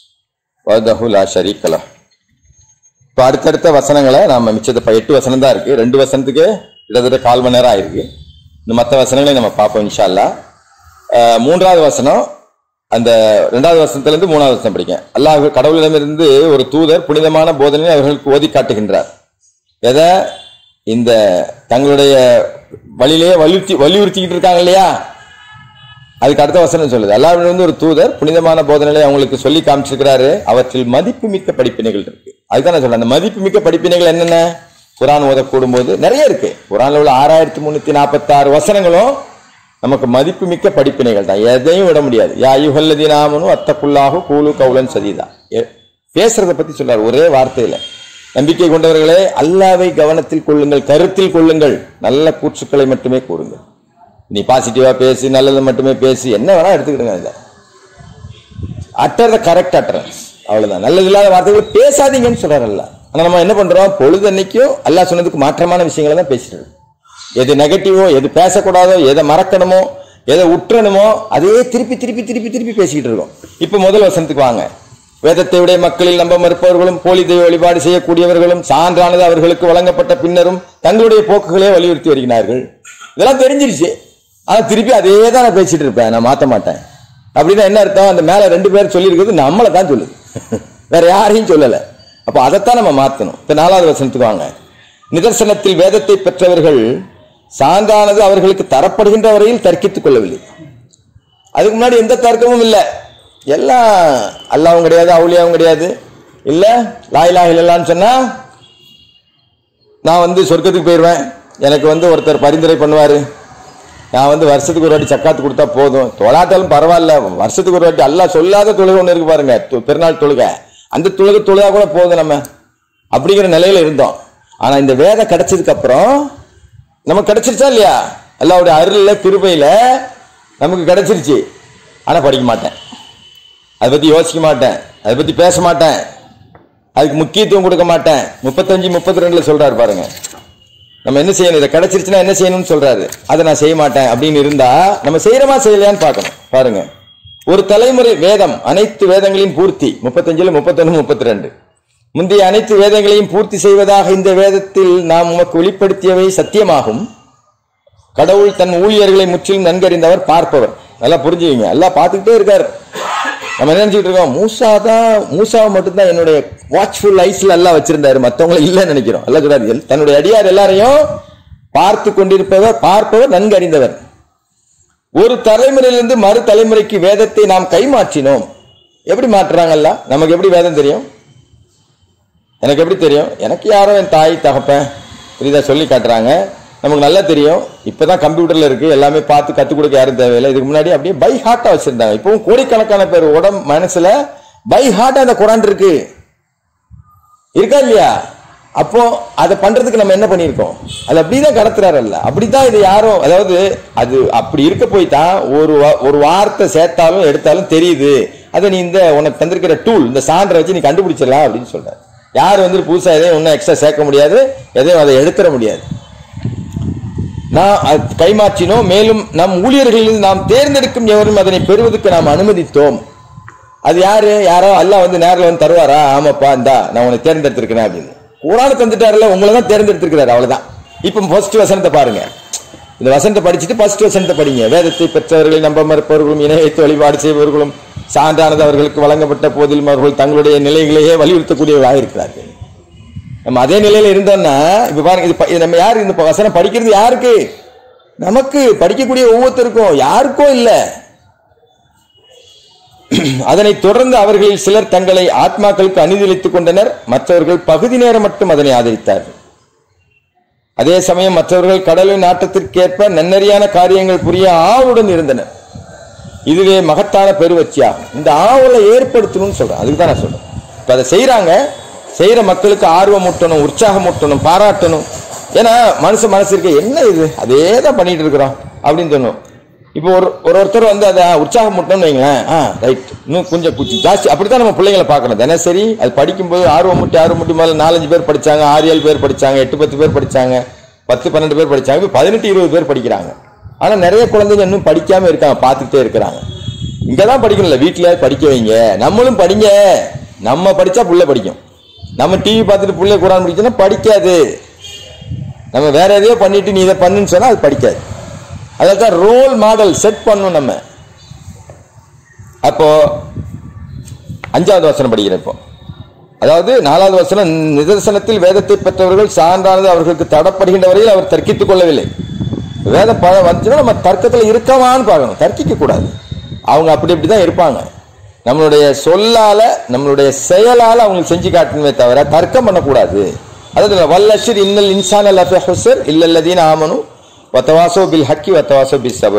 வஹ்தஹு லா ஷரீக்க லஹ் இப்போ அடுத்தடுத்த வசனங்களை நாம மிச்சத்தை இப்போ எட்டு வசனம் தான் இருக்கு ரெண்டு வசனத்துக்கு கிட்டத்தட்ட கால் மணி நேரம் ஆயிருக்கு இந்த மற்ற வசனங்களை நம்ம பார்ப்போம் இன்ஷா அல்லாஹ். அஹ் மூன்றாவது வசனம் அந்த ரெண்டாவது வசனத்துல இருந்து மூணாவது வசனம் படிக்க அல்லாஹ் கடவுளிடமிருந்து ஒரு தூதர் புனிதமான போதனையை அவர்களுக்கு ஓதி காட்டுகின்றார் எதை இந்த தங்களுடைய வழியிலேயே வலியுறுத்தி வலியுறுத்திக்கிட்டு இருக்காங்க இல்லையா அதுக்கு அடுத்த வசனம் சொல்லுது அல்லாஹ்விடம் வந்து ஒரு தூதர் புனிதமான போதனைகளை அவங்களுக்கு சொல்லி காமிச்சிருக்கிறாரு அவற்றில் மதிப்புமிக்க படிப்பினைகள் இருக்கு அதுதான் நான் சொல்றேன் அந்த மதிப்புமிக்க படிப்பினைகள் என்னென்ன குரான் ஓதக்கூடும் போது நிறைய இருக்கு குரான்ல உள்ள ஆறாயிரத்தி முன்னூத்தி நாற்பத்தி ஆறு வசனங்களும் நமக்கு மதிப்புமிக்க படிப்பினைகள் தான் எதையும் விட முடியாது யா யுகல்லதி நாமனும் அத்தக்குள்ளாக கூலு கவுலன் சதிதா எ- பேசுறத பத்தி சொல்றாரு ஒரே வார்த்தையில நம்பிக்கை கொண்டவர்களே அல்லாவை கவனத்தில் கொள்ளுங்கள் கருத்தில் கொள்ளுங்கள் நல்ல கூற்றுக்களை மட்டுமே கூறுங்கள் நீ பாசிட்டிவா பேசி நல்லதை மட்டுமே பேசி என்ன வேணா எடுத்துக்கிடுங்க இதை அட்டர் த கரெக்ட் அட்டரன்ஸ் அவ்வளவுதான் நல்லது இல்லாத வார்த்தைகள் பேசாதீங்கன்னு சொல்றாருல்ல ஆனா நம்ம என்ன பண்றோம் பொழுதன்னைக்கும் அல்லாஹ் சொன்னதுக்கு மாற்றமான விஷயங்களை தான் பேசிட்டு இருக்கோம். எது நெகட்டிவோ எது பேசக்கூடாதோ எதை மறக்கணுமோ எதை உற்றணுமோ அதையே திருப்பி திருப்பி திருப்பி திருப்பி பேசிக்கிட்டு இருக்கோம் இப்ப முதல் வசனத்துக்கு வாங்க வேதத்தை உடைய மக்களில் நம்ப மறுப்பவர்களும் போலி தெய்வ வழிபாடு செய்யக்கூடியவர்களும் சான்றானது அவர்களுக்கு வழங்கப்பட்ட பின்னரும் தங்களுடைய போக்குகளே வலியுறுத்தி வருகிறார்கள் இதெல்லாம் தெரிஞ்சிருச்சு ஆனா திருப்பி அதே தான் நான் பேசிட்டு இருப்பேன் நான் மாத்த மாட்டேன் அப்படின்னா என்ன அர்த்தம் அந்த மேல ரெண்டு பேர் சொல்லியிருக்கிறது நம்மளை தான் சொல்லுது வேற யாரையும் சொல்லல அப்ப அதைத்தான் நம்ம மாத்தணும் இப்ப நாலாவது வசனத்துக்கு வாங்க நிதர்சனத்தில் வேதத்தை பெற்றவர்கள் சான்றானது அவர்களுக்கு தரப்படுகின்ற வரையில் தர்க்கித்துக் கொள்ளவில்லை அதுக்கு முன்னாடி எந்த தர்க்கமும் இல்லை எல்லாம் அல்லாவும் கிடையாது அவுளியாவும் கிடையாது இல்ல லாயிலா இல்லலான்னு சொன்னா நான் வந்து சொர்க்கத்துக்கு போயிடுவேன் எனக்கு வந்து ஒருத்தர் பரிந்துரை பண்ணுவாரு நான் வந்து வருஷத்துக்கு ஒரு வாட்டி சக்காத்து கொடுத்தா போதும் தொழாட்டாலும் பரவாயில்ல வருஷத்துக்கு ஒரு வாட்டி அல்லாஹ் சொல்லாத தொழுகை ஒன்று இருக்கு பாருங்க து- பெருநாள் தொழுகை அந்த தொழுகை தொழுதா கூட போதும் நம்ம அப்படிங்கிற நிலையில இருந்தோம் ஆனா இந்த வேதம் கிடைச்சதுக்கு அப்புறம் நமக்கு கிடைச்சிருச்சா இல்லையா அல்லாவுடைய அருள்ல கிருபையில நமக்கு கிடைச்சிருச்சு ஆனா படிக்க மாட்டேன் அதை பத்தி யோசிக்க மாட்டேன் அதை பத்தி பேச மாட்டேன் அதுக்கு முக்கியத்துவம் கொடுக்க மாட்டேன் முப்பத்தஞ்சு முப்பத்தி ரெண்டுல சொல்றாரு பாருங்க நம்ம என்ன செய்யணும் இதை கிடைச்சிருச்சுன்னா என்ன செய்யணும்னு சொல்றாரு அதை நான் செய்ய மாட்டேன் அப்படின்னு இருந்தா நம்ம செய்யறோமா செய்யலையான்னு பார்க்கணும் பாருங்க ஒரு தலைமுறை வேதம் அனைத்து வேதங்களையும் பூர்த்தி முப்பத்தஞ்சுல முப்பத்தொன்னு முப்பத்தி ரெண்டு முந்தைய அனைத்து வேதங்களையும் பூர்த்தி செய்வதாக இந்த வேதத்தில் நாம் உமக்கு வெளிப்படுத்தியவை சத்தியமாகும் கடவுள் தன் ஊழியர்களை முற்றிலும் நன்கறிந்தவர் பார்ப்பவர் நல்லா புரிஞ்சுவீங்க எல்லாம் பார்த்துக்கிட்டே இருக்காரு நம்ம என்ன நினைச்சிட்டு இருக்கோம் மூசா தான் மூசாவை மட்டும்தான் என்னுடைய வாட்ச்ஃபுல் ஐஸ்ல எல்லாம் வச்சிருந்தாரு மத்தவங்கள இல்லைன்னு நினைக்கிறோம் எல்லாம் சொல்றாரு எல்- தன்னுடைய அடியார் எல்லாரையும் பார்த்து கொண்டிருப்பவர் பார்ப்பவர் நன்கு அறிந்தவர் ஒரு தலைமுறையிலிருந்து மறு தலைமுறைக்கு வேதத்தை நாம் கைமாற்றினோம் எப்படி மாற்றுறாங்கல்ல நமக்கு எப்படி வேதம் தெரியும் எனக்கு எப்படி தெரியும் எனக்கு யாரோ என் தாய் தகப்பன் புரியுதா சொல்லி காட்டுறாங்க நமக்கு நல்லா தெரியும் இப்பதான் கம்ப்யூட்டர்ல இருக்கு எல்லாமே பார்த்து கத்துக் கொடுக்க யாரும் தேவையில்லை இதுக்கு முன்னாடி அப்படியே பை ஹார்ட்டா வச்சிருந்தாங்க இப்பவும் கோடிக்கணக்கான பேர் உடம்பு மனசுல பை ஹார்ட்டா அந்த குரான் இருக்கு இருக்கா இல்லையா அப்போ அதை பண்றதுக்கு நம்ம என்ன பண்ணியிருக்கோம் அது அப்படிதான் கடத்துறாருல்ல அப்படித்தான் இது யாரும் அதாவது அது அப்படி இருக்க போய் தான் ஒரு வா- ஒரு வார்த்தை சேர்த்தாலும் எடுத்தாலும் தெரியுது அதை நீ இந்த உனக்கு தந்திருக்கிற டூல் இந்த சான்றை வச்சு நீ கண்டுபிடிச்சிடலாம் அப்படின்னு சொல்ற யார் வந்து புதுசா எதையும் ஒன்றும் எக்ஸ்ட்ரா சேர்க்க முடியாது எதையும் அதை எடுத்துட முடியாது நான் அது கைமாற்றினோம் மேலும் நம் ஊழியர்களில் நாம் தேர்ந்தெடுக்கும் எவரும் அதனை பெறுவதற்கு நாம் அனுமதித்தோம் அது யாரு யாரோ அல்லாஹ் வந்து நேரில் வந்து தருவாரா ஆமாப்பா இந்தா நான் உன்னை தேர்ந்தெடுத்திருக்கிறேன் அப்படின்னு குரான தந்துட்டாருல உங்களை தான் தேர்ந்தெடுத்திருக்கிறாரு அவ்வளவுதான் இப்போ ஃபர்ஸ்ட் வசனத்தை பாருங்க இந்த வசனத்தை படிச்சுட்டு ஃபர்ஸ்ட் வசனத்தை படிங்க வேதத்தை பெற்றவர்களை நம்ப மறுப்பவர்களும் இணை வைத்து வழிபாடு செய்பவர்களும் சான்றானது அவர்களுக்கு வழங்கப்பட்ட போதிலும் அவர்கள் தங்களுடைய நிலைகளையே வலியுறுத்தக்கூடியவர்களாக இருக்கிறார்கள் நம்ம அதே நிலையில இருந்தோம்னா இப்ப பாருங்க இது ப- இது நம்ம யாரு இந்த ப- வசனம் படிக்கிறது யாருக்கு நமக்கு படிக்கக்கூடிய ஒவ்வொருத்தருக்கும் யாருக்கும் இல்ல அதனை தொடர்ந்து அவர்களில் சிலர் தங்களை ஆத்மாக்களுக்கு அநீதியளித்துக் கொண்டனர் மற்றவர்கள் பகுதி நேரம் மட்டும் அதனை ஆதரித்தார்கள் அதே சமயம் மற்றவர்கள் கடலின் நாட்டத்திற்கேற்ப நன்னறியான காரியங்கள் புரிய ஆவுடன் இருந்தனர் இதுவே மகத்தான பெருவச்சியாகும் இந்த ஆவலை ஏற்படுத்தணும்னு சொல்றேன் அதுக்கு தான் நான் சொல்றேன் இப்ப அதை செய்யறாங்க செய்யற மக்களுக்கு ஆர்வம் ஊட்டணும் உற்சாகம் ஊட்டணும் பாராட்டணும் ஏன்னா மனுஷ மனசு இருக்க என்ன இது அதே தான் பண்ணிட்டு இருக்கிறோம் அப்படின்னு தோணும் இப்போ ஒரு ஒரு ஒருத்தர் வந்து அதை உற்சாகம் மூட்டணும்னு வைங்களேன் ஆ ரைட் இன்னும் கொஞ்சம் கொஞ்சம் ஜாஸ்தி அப்படித்தான் நம்ம பிள்ளைங்களை பார்க்கணும் தினசரி அது படிக்கும்போது ஆர்வம் முட்டி ஆர்வம் முட்டி மேலே நாலஞ்சு பேர் படிச்சாங்க ஆறு ஏழு பேர் படிச்சாங்க எட்டு பத்து பேர் படிச்சாங்க பத்து பன்னெண்டு பேர் படிச்சாங்க இப்போ பதினெட்டு இருபது பேர் படிக்கிறாங்க ஆனா நிறைய குழந்தைங்க இன்னும் படிக்காம இருக்காங்க பார்த்துக்கிட்டே இருக்கிறாங்க இங்கதான் படிக்கணும்ல வீட்டுல படிக்க வைங்க நம்மளும் படிங்க நம்ம படிச்சா புள்ள படிக்கும் நம்ம டிவி பார்த்துட்டு புள்ள குரான் படிச்சுன்னா படிக்காது நம்ம வேற எதையோ பண்ணிட்டு நீ இதை பண்ணுன்னு சொன்னா அது படிக்காது அதான் ரோல் மாடல் செட் பண்ணும் நம்ம அப்போ அஞ்சாவது வசனம் படிக்கிறேன் இப்போ அதாவது நாலாவது வசனம் நிதர்சனத்தில் வேதத்தை பெற்றவர்கள் சான்றானது அவர்களுக்கு தடப்படுகின்ற வரையில் அவர் தர்க்கித்துக் கொள்ளவில்லை வேதம் ப வந்துச்சுன்னா நம்ம தர்க்கத்தில் இருக்கவான்னு பார்க்கணும் தர்க்கிக்க கூடாது அவங்க அப்படி இப்படி தான் இருப்பாங்க நம்மளுடைய சொல்லால நம்மளுடைய செயலால அவங்களுக்கு செஞ்சு காட்டணுமே தவிர தர்க்கம் பண்ணக்கூடாது அதாவது வல்லஷர் இன்னல் இன்சான் அல்ல ஹுசர் இல்லல்லதீன் ஆமனு வத்தவாசோ பில் ஹக்கி வத்தவாசோ பில் சபர்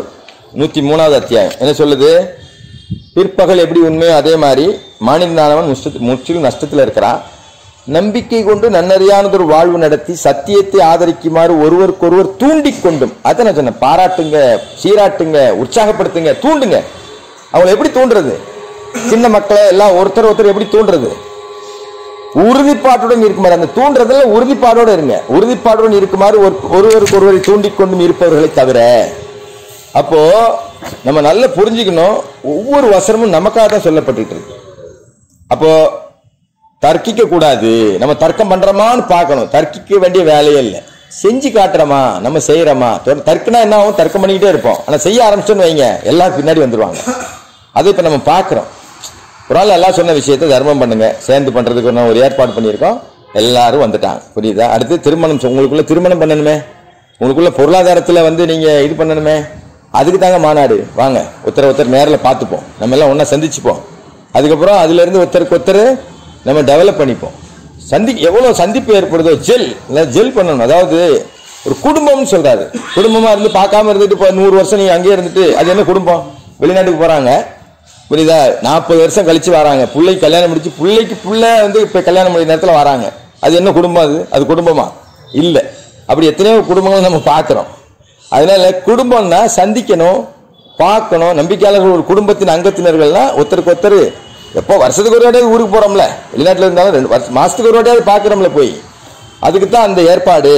நூத்தி மூணாவது அத்தியாயம் என்ன சொல்லுது பிற்பகல் எப்படி உண்மையோ அதே மாதிரி மாநிலனானவன் முஷ்டத்து முற்றிலும் நஷ்டத்தில் இருக்கிறான் நம்பிக்கை கொண்டு நன்னறியானதொரு வாழ்வு நடத்தி சத்தியத்தை ஆதரிக்குமாறு ஒருவருக்கொருவர் தூண்டிக் கொண்டும் அதை நான் சொன்னேன் பாராட்டுங்க சீராட்டுங்க உற்சாகப்படுத்துங்க தூண்டுங்க அவங்களை எப்படி தூண்டுறது சின்ன மக்களை எல்லாம் ஒருத்தர் ஒருத்தர் எப்படி தூண்டுறது உறுதிப்பாட்டுடன் இருக்குமாறு அந்த தூண்டுறதுல உறுதிப்பாடோட இருங்க உறுதிப்பாட்டுடன் இருக்குமாறு ஒரு- ஒருவருக்கு ஒருவரை தூண்டிக் கொண்டும் இருப்பவர்களை தவிர அப்போ நம்ம நல்லா புரிஞ்சுக்கணும் ஒவ்வொரு வசனமும் நமக்காக தான் சொல்லப்பட்டுட்டு இருக்கு அப்போ தர்க்கிக்க கூடாது நம்ம தர்க்கம் பண்றோமான்னு பார்க்கணும் தர்க்கிக்க வேண்டிய வேலையே இல்லை செஞ்சு காட்டுறோமா நம்ம செய்யறோமா தொ- தர்க்கனா என்ன ஆகும் தர்க்கம் பண்ணிக்கிட்டே இருப்போம் ஆனா செய்ய ஆரம்பிச்சோன்னு வைங்க எல்லாம் பின்னாடி வந்துருவாங்க அதை இப்ப நம்ம பார்க்கிறோம் ஒரு ஆள் எல்லாம் சொன்ன விஷயத்தை தர்மம் பண்ணுங்க சேர்ந்து பண்றதுக்கு நான் ஒரு ஏற்பாடு பண்ணியிருக்கோம் எல்லாரும் வந்துட்டாங்க புரியுதா அடுத்து திருமணம் சொ- உங்களுக்குள்ள திருமணம் பண்ணணுமே உங்களுக்குள்ள பொருளாதாரத்துல வந்து நீங்க இது பண்ணணுமே அதுக்கு தாங்க மாநாடு வாங்க ஒருத்தர் ஒருத்தர் நேரில் பார்த்துப்போம் நம்ம எல்லாம் ஒண்ணா சந்திச்சுப்போம் அதுக்கப்புறம் அதுல இருந்து ஒருத்தருக்கு ஒருத்தர் நம்ம டெவலப் பண்ணிப்போம் சந்தி எவ்வளவு சந்திப்பு ஏற்படுதோ ஜெல் இல்லை ஜெல் பண்ணணும் அதாவது ஒரு குடும்பம்னு சொல்றாரு குடும்பமா இருந்து பார்க்காம இருந்துட்டு இப்போ நூறு வருஷம் நீங்க அங்கேயே இருந்துட்டு அது என்ன குடும்பம் வெளிநாட்டுக்கு போறாங்க புரியுதா நாற்பது வருஷம் கழிச்சு வராங்க பிள்ளைக்கு கல்யாணம் முடிச்சு பிள்ளைக்கு புள்ள வந்து இப்ப கல்யாணம் முடிய நேரத்துல வராங்க அது என்ன குடும்பம் அது அது குடும்பமா இல்ல அப்படி எத்தனையோ குடும்பங்கள் நம்ம பார்க்கிறோம் அதனால குடும்பம்னா சந்திக்கணும் பார்க்கணும் நம்பிக்கையாளர்கள் ஒரு குடும்பத்தின் அங்கத்தினர்கள்லாம் ஒருத்தருக்கு ஒருத்தர் எப்போ வருஷத்துக்கு ஒரு வாட்டியாவது ஊருக்கு போறோம்ல வெளிநாட்டுல இருந்தாலும் ரெண்டு வருஷம் மாசத்துக்கு ஒரு வாட்டியாவது பார்க்குறோம்ல போய் அதுக்கு தான் அந்த ஏற்பாடு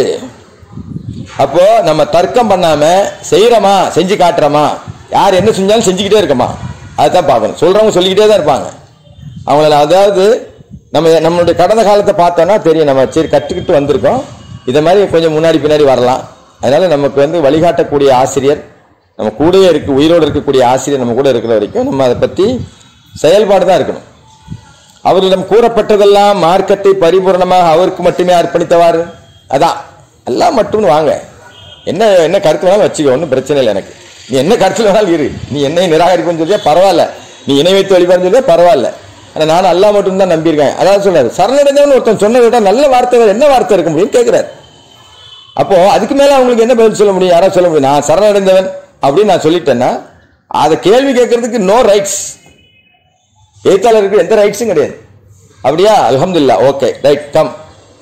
அப்போ நம்ம தர்க்கம் பண்ணாம செய்யறோமா செஞ்சு காட்டுறோமா யார் என்ன செஞ்சாலும் செஞ்சுக்கிட்டே இருக்கமா அதுதான் பார்க்கணும் சொல்றவங்க சொல்லிக்கிட்டே தான் இருப்பாங்க அவங்கள அதாவது நம்ம நம்மளுடைய கடந்த காலத்தை பார்த்தோம்னா தெரியும் நம்ம சரி கற்றுக்கிட்டு வந்திருக்கோம் இதை மாதிரி கொஞ்சம் முன்னாடி பின்னாடி வரலாம் அதனால நமக்கு வந்து வழிகாட்டக்கூடிய ஆசிரியர் நம்ம கூடவே இருக்கு உயிரோடு இருக்கக்கூடிய ஆசிரியர் நம்ம கூட இருக்கிற வரைக்கும் நம்ம அதை பத்தி செயல்பாடு தான் இருக்கணும் அவரிடம் கூறப்பட்டதெல்லாம் மார்க்கத்தை பரிபூரணமாக அவருக்கு மட்டுமே அர்ப்பணித்தவாறு அதான் எல்லாம் மட்டும்னு வாங்க என்ன என்ன கருத்து வேணாலும் வச்சுக்க ஒன்றும் பிரச்சனை இல்லை எனக்கு நீ என்ன கருத்துல வேணாலும் இரு நீ என்னை நிராகரிப்புன்னு சொல்லியா பரவாயில்ல நீ இணை வைத்து வழிபாடுன்னு சொல்லியா பரவாயில்ல ஆனா நானும் அல்லாஹ் மட்டும் தான் நம்பியிருக்கேன் அதாவது சொல்றாரு சரணடைந்தவன் ஒருத்தன் சொன்னதை விட நல்ல வார்த்தை வேற என்ன வார்த்தை இருக்க முடியும் கேட்கிறாரு அப்போ அதுக்கு மேல அவங்களுக்கு என்ன பதில் சொல்ல முடியும் யாராவது சொல்ல முடியும் நான் சரணடைந்தவன் அப்படின்னு நான் சொல்லிட்டேன்னா அதை கேள்வி கேட்கறதுக்கு நோ ரைட்ஸ் எழுத்தாளருக்கு எந்த ரைட்ஸும் கிடையாது அப்படியா அல்ஹம்துலில்லா ஓகே ரைட் கம்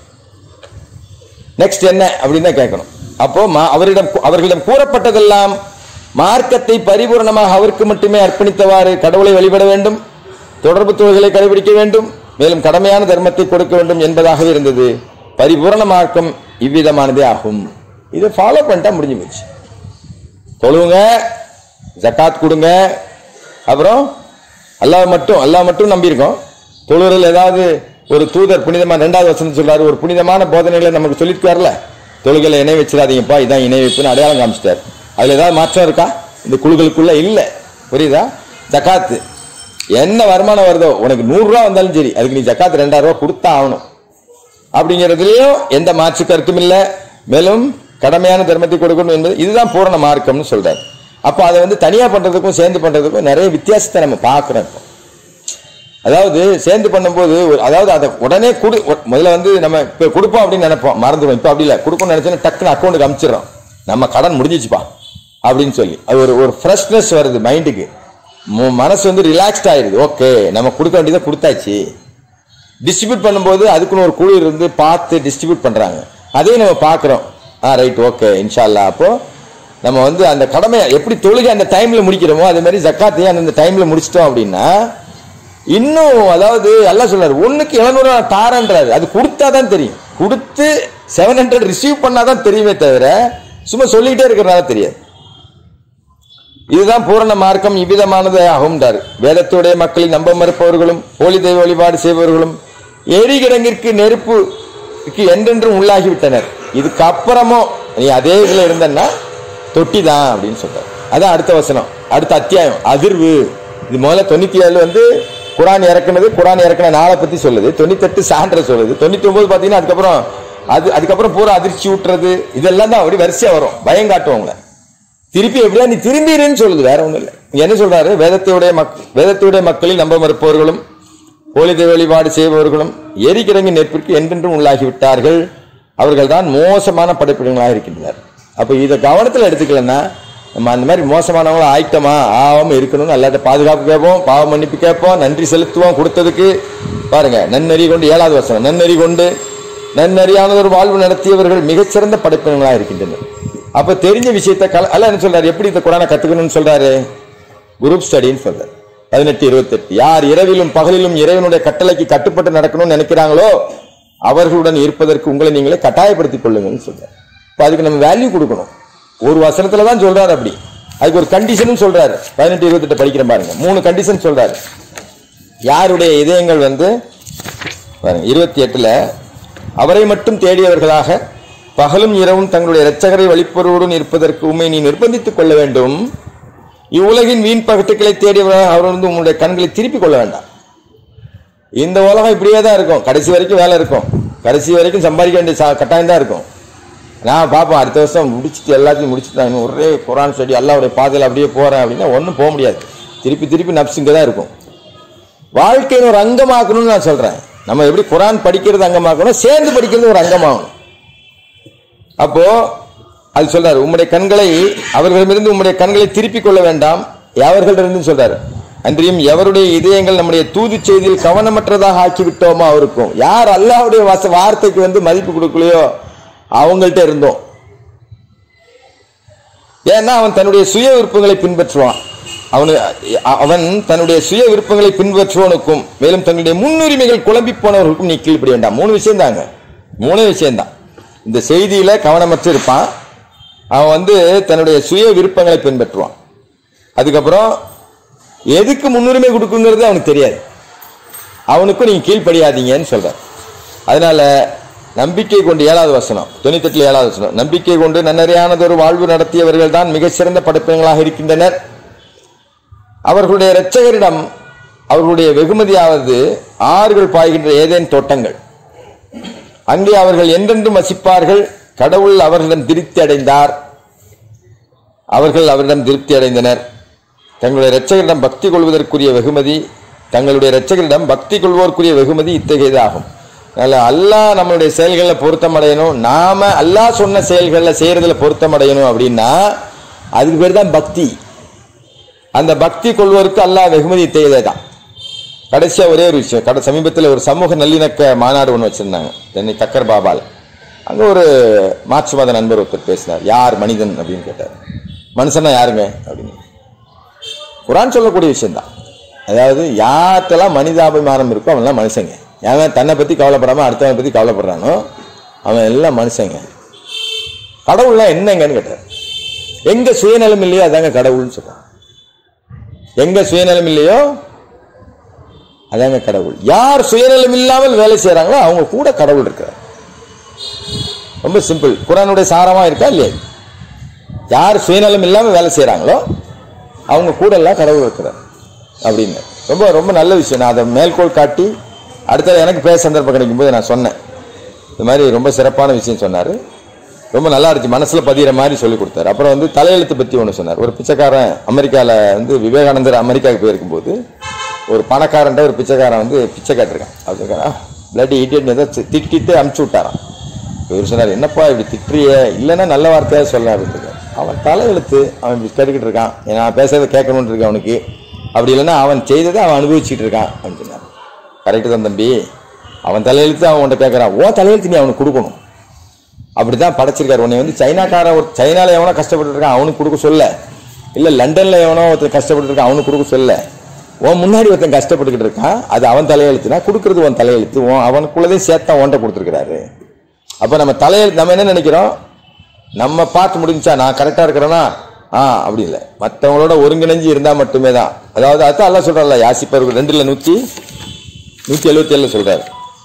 நெக்ஸ்ட் என்ன அப்படின்னு தான் கேட்கணும் அப்போ மா- அவரிடம் அவர்களிடம் கூறப்பட்டதெல்லாம் மார்க்கத்தை பரிபூரணமாக அவருக்கு மட்டுமே அர்ப்பணித்தவாறு கடவுளை வழிபட வேண்டும் தொடர்பு தொழில்களை கடைபிடிக்க வேண்டும் மேலும் கடமையான தர்மத்தை கொடுக்க வேண்டும் என்பதாகவே இருந்தது பரிபூரண மார்க்கம் இவ்விதமானதே ஆகும் இதை ஃபாலோ பண்ணிட்டா முடிஞ்சு போச்சு தொழுவுங்க ஜக்காத் கொடுங்க அப்புறம் அல்லாஹ் மட்டும் அல்லாஹ் மட்டும் நம்பியிருக்கோம் தொழுறதுல ஏதாவது ஒரு தூதர் புனிதமான ரெண்டாவது வசனம் சொல்றாரு ஒரு புனிதமான போதனைகளை நமக்கு சொல்லியிருக்காருல தொழுகையில இணை வச்சிடாதீங்கப்பா இதான் இணை வைப்புன்னு அடையாளம் காமிச்சிட்டார் அதுல ஏதாவது மாற்றம் இருக்கா இந்த குழுக்களுக்குள்ள இல்ல புரியுதா ஜக்காத்து என்ன வருமானம் வருதோ உனக்கு நூறு ரூபா வந்தாலும் சரி அதுக்கு நீ ஜக்காத் ரெண்டாயிரம் ரூபா கொடுத்தா ஆகணும் அப்படிங்கிறதுலயும் எந்த மாற்று கருத்தும் இல்லை மேலும் கடமையான தர்மத்தை கொடுக்கணும் என்பது இதுதான் பூரண மார்க்கம்னு சொல்றாரு அப்போ அதை வந்து தனியா பண்றதுக்கும் சேர்ந்து பண்றதுக்கும் நிறைய வித்தியாசத்தை நம்ம பார்க்கிறோம் இப்போ அதாவது சேர்ந்து பண்ணும்போது ஒரு- அதாவது அதை உடனே கொடு ஒ- முதல்ல வந்து நம்ம இப்போ கொடுப்போம் அப்படின்னு நினைப்போம் மறந்துடும் இப்போ அப்படி இல்லை கொடுக்கணும்னு நினைச்சோன்னா டக்குன்னு அக்கௌண்ட்டுக்கு அமுச்சிடுறோம் நம்ம கடன் முடிஞ்சிச்சுப்பா அப்படின்னு சொல்லி அது ஒரு ஒரு ஃப்ரெஷ்னஸ் வருது மைண்டுக்கு மனசு வந்து ரிலாக்ஸ்ட் ஆயிருது ஓகே நம்ம கொடுக்க வேண்டியதை கொடுத்தாச்சு டிஸ்ட்ரிபியூட் பண்ணும்போது அதுக்குன்னு ஒரு குழு இருந்து பார்த்து டிஸ்ட்ரிபியூட் பண்றாங்க அதையும் நம்ம பார்க்குறோம் ஆ ரைட் ஓகே இன்ஷால்லா அப்போ நம்ம வந்து அந்த கடமையை எப்படி தொழுகை அந்த டைம்ல முடிக்கிறோமோ அதே மாதிரி ஜக்காத்தையும் அந்த டைம்ல முடிச்சிட்டோம் அப்படின்னா இன்னும் அதாவது எல்லாம் சொல்றாரு ஒண்ணுக்கு எழுநூறு தாரன்றாரு அது கொடுத்தா தான் தெரியும் கொடுத்து செவன் ஹண்ட்ரட் ரிசீவ் பண்ணாதான் தெரியுமே தவிர சும்மா சொல்லிக்கிட்டே இருக்கிறனால தெரியாது இதுதான் பூரண மார்க்கம் இவ்விதமானது ஆகும்ன்றார் வேதத்துடைய மக்களை நம்ப மறுப்பவர்களும் போலி தெய்வ வழிபாடு செய்பவர்களும் எரிகிடங்கிற்கு நெருப்புக்கு என்றென்றும் உள்ளாகிவிட்டனர் இதுக்கு அப்புறமும் நீ அதே இதுல இருந்தன்னா தொட்டி தான் அப்படின்னு சொல்றார் அதான் அடுத்த வசனம் அடுத்த அத்தியாயம் அதிர்வு இது முதல்ல தொண்ணூத்தி ஏழு வந்து குரான் இறக்குனது குரான் இறக்குன நாளை பத்தி சொல்லுது தொண்ணூத்தெட்டு சான்ற சொல்லுது தொண்ணூத்தி ஒன்பது பாத்தீங்கன்னா அதுக்கப்புறம் அது அதுக்கப்புறம் பூரா அதிர்ச்சி ஊட்டுறது இதெல்லாம் தான் அப்படி வரிசையா வரும் பயம் காட்டுவாங்களே திருப்பி எப்படியா நீ திரும்பிடுன்னு சொல்லுது வேற ஒண்ணும் இல்லை இங்க என்ன சொல்றாரு வேதத்தையுடைய மக் வேதத்தையுடைய மக்களில் நம்ப மறுப்பவர்களும் போலி தெய்வ வழிபாடு செய்பவர்களும் எரிக்கிறங்கி நெருப்பிற்கு என்றென்றும் உள்ளாகி விட்டார்கள் அவர்கள் தான் மோசமான படைப்பிடங்களாக இருக்கின்றனர் அப்ப இதை கவனத்தில் எடுத்துக்கலன்னா நம்ம அந்த மாதிரி மோசமானவங்களும் ஆயிட்டோமா ஆகாம இருக்கணும்னு அல்லாட்ட பாதுகாப்பு கேட்போம் பாவ மன்னிப்பு கேட்போம் நன்றி செலுத்துவோம் கொடுத்ததுக்கு பாருங்க நன்னறி கொண்டு ஏழாவது வசனம் நன்னறி கொண்டு நன்னறியானது ஒரு வாழ்வு நடத்தியவர்கள் மிகச்சிறந்த படைப்பினங்களா இருக்கின்றனர் அப்ப தெரிஞ்ச விஷயத்தை கல அல்ல என்ன சொல்றாரு எப்படி இந்த குரானை கத்துக்கணும்னு சொல்றாரு குரூப் ஸ்டடின்னு சொல்றாரு பதினெட்டு இருபத்தெட்டு யார் இரவிலும் பகலிலும் இறைவனுடைய கட்டளைக்கு கட்டுப்பட்டு நடக்கணும்னு நினைக்கிறாங்களோ அவர்களுடன் இருப்பதற்கு உங்களை நீங்களே கட்டாயப்படுத்திக் கொள்ளுங்கன்னு சொல்றாரு இப்ப அதுக்கு நம்ம வேல்யூ கொடுக்கணும் ஒரு வசனத்துல தான் சொல்றாரு அப்படி அதுக்கு ஒரு கண்டிஷனும் சொல்றாரு பதினெட்டு இருபத்தெட்டு படிக்கிறேன் பாருங்க மூணு கண்டிஷன் சொல்றாரு யாருடைய இதயங்கள் வந்து பாருங்க இருபத்தி எட்டுல அவரை மட்டும் தேடியவர்களாக பகலும் இரவும் தங்களுடைய இரட்சகரை வழிப்பொருளுடன் இருப்பதற்கு உண்மை நீ நிர்பந்தித்துக் கொள்ள வேண்டும் இவ்வுலகின் வீண் பகட்டுக்களை தேடியவர்களாக அவர் வந்து உங்களுடைய கண்களை திருப்பிக் கொள்ள வேண்டாம் இந்த உலகம் இப்படியே தான் இருக்கும் கடைசி வரைக்கும் வேலை இருக்கும் கடைசி வரைக்கும் சம்பாதிக்க வேண்டிய சா- கட்டாயம் தான் இருக்கும் நான் பார்ப்பேன் அடுத்த வருஷம் முடிச்சுட்டு எல்லாத்தையும் முடிச்சுட்டு நான் இன்னும் ஒரே குரான் ஸ்டடி அல்லாவுடைய பாதையில் அப்படியே போறேன் அப்படின்னா ஒன்றும் போக முடியாது திருப்பி திருப்பி நப்ஸ் இங்கே தான் இருக்கும் வாழ்க்கையின் ஒரு அங்கமாக்கணும்னு நான் சொல்றேன் நம்ம எப்படி குரான் படிக்கிறது அங்கமாக்கணும் சேர்ந்து படிக்கிறது ஒரு அங்கமாகணும் அப்போ அது சொல்றாரு உம்முடைய கண்களை அவர்களிடமிருந்து உம்முடைய கண்களை திருப்பிக் கொள்ள வேண்டாம் எவர்களிடமிருந்து சொல்றாரு அன்றியும் எவருடைய இதயங்கள் நம்முடைய தூது செய்தியில் கவனமற்றதாக ஆக்கி விட்டோமோ அவருக்கும் யார் அல்லாஹ்வுடைய வாச வார்த்தைக்கு வந்து மதிப்பு கொடுக்கலையோ அவங்கள்ட்ட இருந்தோம் ஏன்னா அவன் தன்னுடைய சுய விருப்பங்களை பின்பற்றுவான் அவனு அவன் தன்னுடைய சுய விருப்பங்களை பின்பற்றுவனுக்கும் மேலும் தன்னுடைய முன்னுரிமைகள் குழம்பி போனவர்களுக்கும் நீ கீழ்ப்படி வேண்டாம் மூணு விஷயம் தாங்க மூணே விஷயம்தான் இந்த செய்தியில கவனமற்று இருப்பான் அவன் வந்து தன்னுடைய சுய விருப்பங்களை பின்பற்றுவான் அதுக்கப்புறம் எதுக்கு முன்னுரிமை கொடுக்குங்கிறது அவனுக்கு தெரியாது அவனுக்கும் நீங்க கீழ்ப்படியாதீங்கன்னு சொல்ற அதனால நம்பிக்கை கொண்டு ஏழாவது வசனம் தொண்ணூத்தெட்டுல ஏழாவது வசனம் நம்பிக்கை கொண்டு நன்னறியானதொரு வாழ்வு நடத்தியவர்கள் தான் மிகச்சிறந்த படைப்பினங்களாக இருக்கின்றனர் அவர்களுடைய இரட்சகரிடம் அவர்களுடைய வெகுமதியாவது ஆறுகள் பாய்கின்ற ஏதேன் தோட்டங்கள் அங்கே அவர்கள் என்றென்றும் வசிப்பார்கள் கடவுள் அவர்களிடம் திருப்தி அடைந்தார் அவர்கள் அவரிடம் திருப்தி அடைந்தனர் தங்களுடைய இரட்சகரிடம் பக்தி கொள்வதற்குரிய வெகுமதி தங்களுடைய இரட்சகரிடம் பக்தி கொள்வோருக்குரிய வெகுமதி இத்தகையது ஆகும் அதனால அல்லாஹ் நம்மளுடைய செயல்களில் பொருத்தம் அடையணும் நாம அல்லாஹ் சொன்ன செயல்களில் செய்யறதுல பொருத்தம் அடையணும் அப்படின்னா அதுக்கு பேர் தான் பக்தி அந்த பக்தி கொள்வோருக்கு அல்லாஹ் வெகுமதி இத்தகையதே தான் கடைசியா ஒரே ஒரு விஷயம் கடை சமீபத்தில் ஒரு சமூக நல்லிணக்க மாநாடு ஒன்று வச்சிருந்தாங்க சென்னை தக்கர் பாபால் அங்க ஒரு மார்க்ஸ் மத நண்பர் ஒருத்தர் பேசினார் யார் மனிதன் அப்படின்னு கேட்டார் மனுஷனா யாருங்க அப்படின்னு குரான் சொல்லக்கூடிய விஷயம்தான் அதாவது யார்கிட்டலாம் மனிதாபிமானம் இருக்கோ அவன்லாம் மனுஷங்க அவன் தன்னை பத்தி கவலைப்படாம அடுத்தவனை பத்தி கவலைப்படுறானோ அவன் எல்லாம் மனுஷங்க கடவுள்லாம் என்னங்கன்னு கேட்டார் எங்க சுயநலம் இல்லையோ அதாங்க கடவுள்னு சொல்றான் எங்க சுயநலம் இல்லையோ அதாங்க கடவுள் யார் சுயநலம் இல்லாமல் வேலை செய்றாங்களோ அவங்க கூட கடவுள் இருக்கிறார் ரொம்ப சிம்பிள் குரானுடைய சாரமா இருக்கா இல்லையா இது? யார் சுயநலம் இல்லாமல் வேலை செய்றாங்களோ அவங்க கூட எல்லாம் கடவுள் இருக்கிறார் அப்படின்னு ரொம்ப ரொம்ப நல்ல விஷயம் நான் அதை மேற்கோள் காட்டி அடுத்த எனக்கு பேச சந்தர்ப்பம் கிடைக்கும்போது நான் சொன்னேன் இந்த மாதிரி ரொம்ப சிறப்பான விஷயம் சொன்னார் ரொம்ப நல்லா இருந்துச்சு மனசுல பதிகிற மாதிரி சொல்லி கொடுத்தாரு அப்புறம் வந்து தலையெழுத்து பத்தி ஒன்று சொன்னார் ஒரு பிச்சைக்காரன் அமெரிக்கால வந்து விவேகானந்தர் அமெரிக்காவுக்கு போயிருக்கும்போது ஒரு பணக்காரன்ட்ட ஒரு பிச்சைக்காரன் வந்து பிச்சை கேட்டிருக்கான் அது பிளட் இடியட் ஏதோ தி- திட்டிட்டு அமுச்சு விட்டாரான் இவர் சொன்னார் என்னப்பா இப்படி திட்டுறியே இல்லைன்னா நல்ல வார்த்தையா சொல்ல அப்படின்னு அவன் தலையெழுத்து அவன் இப்படி கேட்டுக்கிட்டு இருக்கான் நான் பேசுறதை கேட்கணும்னு இருக்கு அவனுக்கு அப்படி இல்லைன்னா அவன் செய்ததை அவன் அனுபவிச்சுட்டு இருக்கான் அப்படின்னு சொன்னார் கரெக்டு தான் தம்பி அவன் தலையெழுத்து அவன் உன்ட்ட கேட்கறான் ஓ தலையெழுத்து நீ அவனுக்கு கொடுக்கணும் அப்படிதான் படைச்சிருக்காரு உன்னை வந்து சைனாக்காரன் ஒரு சைனால எவனோ கஷ்டப்பட்டு இருக்கான் அவனுக்கு கொடுக்க சொல்ல இல்ல லண்டன்ல எவனோ ஒருத்தன் கஷ்டப்பட்டு இருக்கான் அவனுக்கு கொடுக்க சொல்ல உன் முன்னாடி ஒருத்தன் கஷ்டப்பட்டுக்கிட்டு இருக்கான் அது அவன் தலையெழுத்துனா கொடுக்கறது உன் தலையெழுத்து உன் அவனுக்குள்ளதையும் சேர்த்தா உன்ட்ட கொடுத்துருக்காரு அப்ப நம்ம தலையெழுத்து நம்ம என்ன நினைக்கிறோம் நம்ம பார்த்து முடிஞ்சா நான் கரெக்டா இருக்கிறேனா ஆ அப்படி இல்லை மற்றவங்களோட ஒருங்கிணைஞ்சு இருந்தா மட்டுமே தான் அதாவது அதான் அல்ல சொல்றான்ல யாசிப்பர் ரெண்டுல நூத்தி நூத்தி எழுபத்தி ஏழுல சொல்றாரு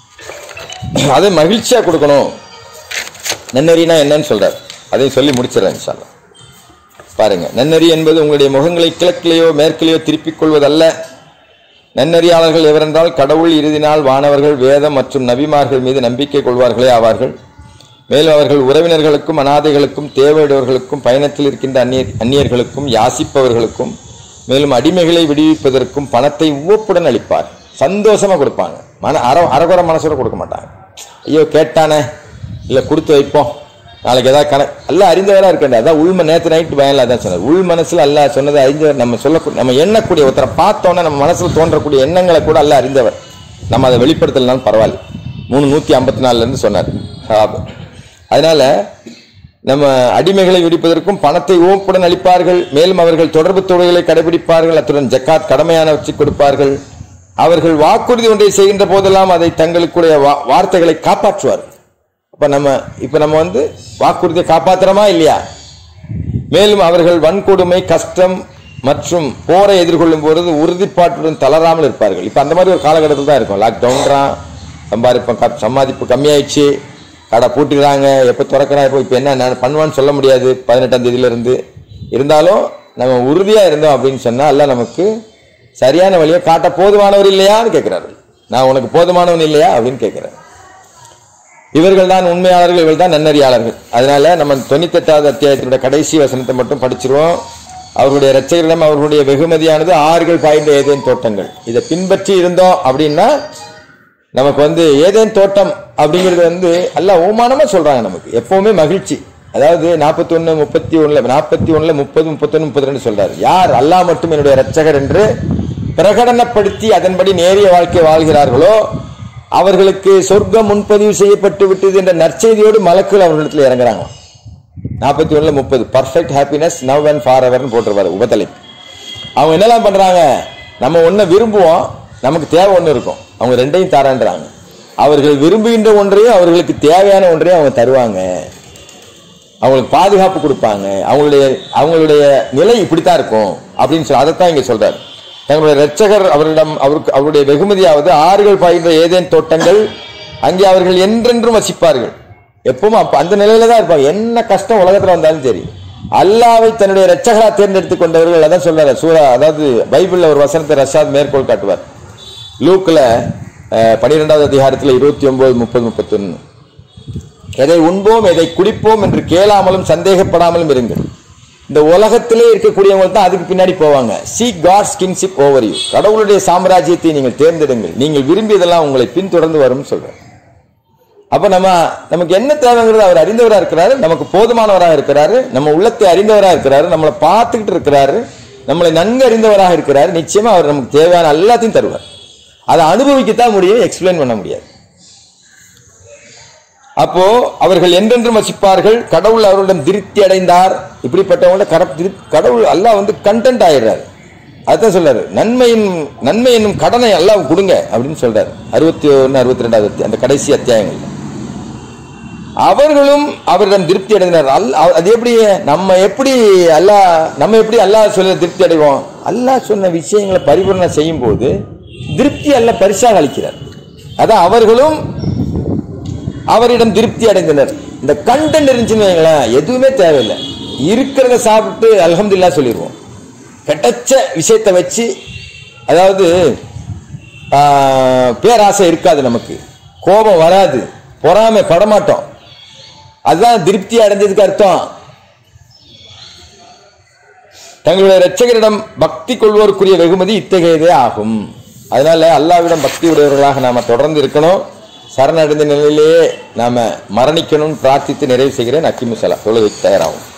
அதை மகிழ்ச்சியா கொடுக்கணும் நன்னறினா என்னன்னு சொல்றார் அதையும் சொல்லி முடிச்சிடறேன் இன்ஷா அல்லாஹ். பாருங்க நன்னறி என்பது உங்களுடைய முகங்களை கிழக்கிலேயோ மேற்கிலேயோ திருப்பிக் கொள்வதல்ல நன்னறியாளர்கள் எவரென்றால் கடவுள் இறுதி நாள் வானவர்கள் வேதம் மற்றும் நபிமார்கள் மீது நம்பிக்கை கொள்வார்களே ஆவார்கள் மேலும் அவர்கள் உறவினர்களுக்கும் அனாதைகளுக்கும் தேவையுடையவர்களுக்கும் பயணத்தில் இருக்கின்ற அந்நியர் அந்நியர்களுக்கும் யாசிப்பவர்களுக்கும் மேலும் அடிமைகளை விடுவிப்பதற்கும் பணத்தை உவப்புடன் அளிப்பார் சந்தோஷமா கொடுப்பாங்க மன அற அறகுற மனசோட கொடுக்க மாட்டாங்க ஐயோ கேட்டானே இல்லை கொடுத்து வைப்போம் நாளைக்கு ஏதாவது கண எல்லாம் அறிந்தவரா இருக்காரு அதான் உள்ம நேத்து நைட்டு பயனில் அதான் சொன்னார் உள் மனசுல அல்ல சொன்னதை அறிந்தவர் நம்ம சொல்லக்கூடிய நம்ம எண்ணக்கூடிய ஒருத்தரை பார்த்தோன்னே நம்ம மனசுல தோன்றக்கூடிய எண்ணங்களை கூட அல்ல அறிந்தவர் நம்ம அதை வெளிப்படுத்தலனாலும் பரவாயில்ல மூணு நூத்தி ஐம்பத்தி நாலுல இருந்து சொன்னார் சஹாபா. அதனால நம்ம அடிமைகளை விடுப்பதற்கும் பணத்தை ஓப்புடன் அளிப்பார்கள் மேலும் அவர்கள் தொடர்பு தொகைகளை கடைபிடிப்பார்கள் அத்துடன் ஜக்காத் கடமையானவற்றை கொடுப்பார்கள் அவர்கள் வாக்குறுதி ஒன்றை செய்கின்ற போதெல்லாம் அதை தங்களுக்குடைய வா- வார்த்தைகளை காப்பாற்றுவார்கள் அப்ப நம்ம இப்ப நம்ம வந்து வாக்குறுதியை காப்பாத்துறோமா இல்லையா மேலும் அவர்கள் வன்கொடுமை கஷ்டம் மற்றும் போரை எதிர்கொள்ளும் பொழுது உறுதிப்பாட்டுடன் தளராமல் இருப்பார்கள் இப்ப அந்த மாதிரி ஒரு காலகட்டத்தில் தான் இருக்கும் லாக்டவுன்றான் சம்பாதிப்போம் க- சம்பாதிப்பு கம்மியாயிடுச்சு கடை பூட்டிடுறாங்க எப்போ திறக்கிறான் இப்போ இப்போ என்ன நான் பண்ணுவான்னு சொல்ல முடியாது பதினெட்டாம் தேதியில இருந்து இருந்தாலும் நம்ம உறுதியா இருந்தோம் அப்படின்னு சொன்னா அல்ல நமக்கு சரியான வழியை காட்ட போதுமானவர் இல்லையான்னு கேட்கிறாரு நான் உனக்கு போதுமானவன் இல்லையா அப்படின்னு கேட்கிறாரு இவர்கள் தான் உண்மையாளர்கள் இவர்கள் தான் நன்னறியாளர்கள் அதனால நம்ம தொண்ணூத்தெட்டாவது அத்தியாயத்தினுடைய கடைசி வசனத்தை மட்டும் படிச்சிருவோம் அவர்களுடைய இரட்சகரிடம் அவர்களுடைய வெகுமதியானது ஆறுகள் பாய்ந்த ஏதேன் தோட்டங்கள் இதை பின்பற்றி இருந்தோம் அப்படின்னா நமக்கு வந்து ஏதேன் தோட்டம் அப்படிங்கிறது வந்து எல்லாம் ஓமானமா சொல்றாங்க நமக்கு எப்பவுமே மகிழ்ச்சி அதாவது நாற்பத்தி ஒண்ணு முப்பத்தி ஒண்ணுல நாற்பத்தி ஒண்ணுல முப்பது முப்பத்தொன்னு முப்பத்தி ரெண்டு சொல்றாரு யார் அல்லாஹ் மட்டும் என்னுடைய இரட்சகர் என்று பிரகடனப்படுத்தி அதன்படி நேரிய வாழ்க்கை வாழ்கிறார்களோ அவர்களுக்கு சொர்க்கம் முன்பதிவு செய்யப்பட்டு விட்டது என்ற நற்செய்தியோடு மலக்குகள் அவர்களிடத்தில் இறங்குறாங்க நாற்பத்தி ஒண்ணுல முப்பது perfect happiness now and for எவர்னு போட்டிருப்பாரு உபதலைப்பு அவங்க என்னெல்லாம் பண்றாங்க நம்ம ஒன்றை விரும்புவோம் நமக்கு தேவை ஒன்று இருக்கும் அவங்க ரெண்டையும் தரேன்றாங்க அவர்கள் விரும்புகின்ற ஒன்றையும் அவர்களுக்கு தேவையான ஒன்றையும் அவங்க தருவாங்க அவங்களுக்கு பாதுகாப்பு கொடுப்பாங்க அவங்களுடைய அவங்களுடைய நிலை இப்படித்தான் இருக்கும் அப்படின்னு சொல்லி அதைத்தான் இங்க சொல்றாரு தங்களுடைய இரட்சகர் அவரிடம் அவருக்கு அவருடைய வெகுமதியாவது ஆறுகள் பாய்கின்ற ஏதேன் தோட்டங்கள் அங்கே அவர்கள் என்றென்றும் வசிப்பார்கள் எப்பவும் அப்ப அந்த நிலையில தான் இருப்பாங்க என்ன கஷ்டம் உலகத்துல வந்தாலும் சரி அல்லாவை தன்னுடைய இரட்சகரா தேர்ந்தெடுத்துக் கொண்டவர்கள் அதான் சொல்றாரு சூரா அதாவது பைபிள்ல ஒரு வசனத்தை ரஷாத் மேற்கோள் காட்டுவார் லூக்ல அஹ், பன்னிரெண்டாவது அதிகாரத்துல இருபத்தி ஒன்பது முப்பது முப்பத்தொன்னு எதை உண்போம் எதை குடிப்போம் என்று கேளாமலும் சந்தேகப்படாமலும் இருங்கள் இந்த உலகத்திலே இருக்கக்கூடியவங்க தான் அதுக்கு பின்னாடி போவாங்க see God's kingship over you கடவுளுடைய சாம்ராஜ்யத்தை நீங்கள் தேர்ந்தெடுங்கள் நீங்கள் விரும்பியதெல்லாம் உங்களை பின்தொடர்ந்து வரும்னு சொல்றேன் அப்ப நம்ம நமக்கு என்ன தேவைங்கிறது அவர் அறிந்தவரா இருக்கிறாரு நமக்கு போதுமானவராக இருக்கிறாரு நம்ம உள்ளத்தை அறிந்தவராக இருக்கிறாரு நம்மளை பார்த்துக்கிட்டு இருக்கிறாரு நம்மளை நன்கு அறிந்தவராக இருக்கிறாரு நிச்சயமா அவர் நமக்கு தேவையான எல்லாத்தையும் தருவார் அதை அனுபவிக்கத்தான் முடியும் எக்ஸ்பிளைன் பண்ண முடியாது அப்போ அவர்கள் என்றென்றும் வசிப்பார்கள் கடவுள் அவர்களிடம் திருப்தி அடைந்தார் இப்படிப்பட்டவங்கள கர- திரு- கடவுள் அல்லாஹ் வந்து கண்டென்ட் ஆயிடுறாரு அதான் சொல்றாரு நன்மையின் நன்மை என்னும் கடனை அல்லாஹ் கொடுங்க அப்படின்னு சொல்றாரு அறுபத்தி ஒன்னு அறுபத்தி ரெண்டாவது அந்த கடைசி அத்தியாயங்கள் அவர்களும் அவரிடம் திருப்தி அடைந்தனர் அல் அவ- அது எப்படி நம்ம எப்படி அல்லாஹ் நம்ம எப்படி அல்லாஹ் சொல்ல திருப்தி அடைவோம் அல்லாஹ் சொன்ன விஷயங்களை பரிபூர்ணம் செய்யும் போது திருப்தி அல்ல பரிசாக அளிக்கிறார் அதான் அவர்களும் அவரிடம் திருப்தி அடைந்தனர் இந்த கண்டென்ட் இருந்துச்சுன்னு வைங்களேன் எதுவுமே தேவையில்லை இருக்கிறத சாப்பிட்டு அல்ஹம்துலில்லாஹ் சொல்லிடுவோம் கிடைச்ச விஷயத்தை வச்சு அதாவது ஆஹ், பேராசை இருக்காது நமக்கு கோபம் வராது பொறாமை படமாட்டோம் அதுதான் திருப்தி அடைஞ்சதுக்கு அர்த்தம் தங்களுடைய இரட்சகரிடம் பக்தி கொள்வோருக்குரிய வெகுமதி இத்தகையதே ஆகும் அதனால அல்லாவிடம் பக்தி உடையவர்களாக நாம தொடர்ந்து இருக்கணும் சரணடைந்த நிலையிலேயே நாம மரணிக்கணும்னு பிரார்த்தித்து நிறைவு செய்கிறேன் அக்கிமுசலா தொழுகை தயாராகும்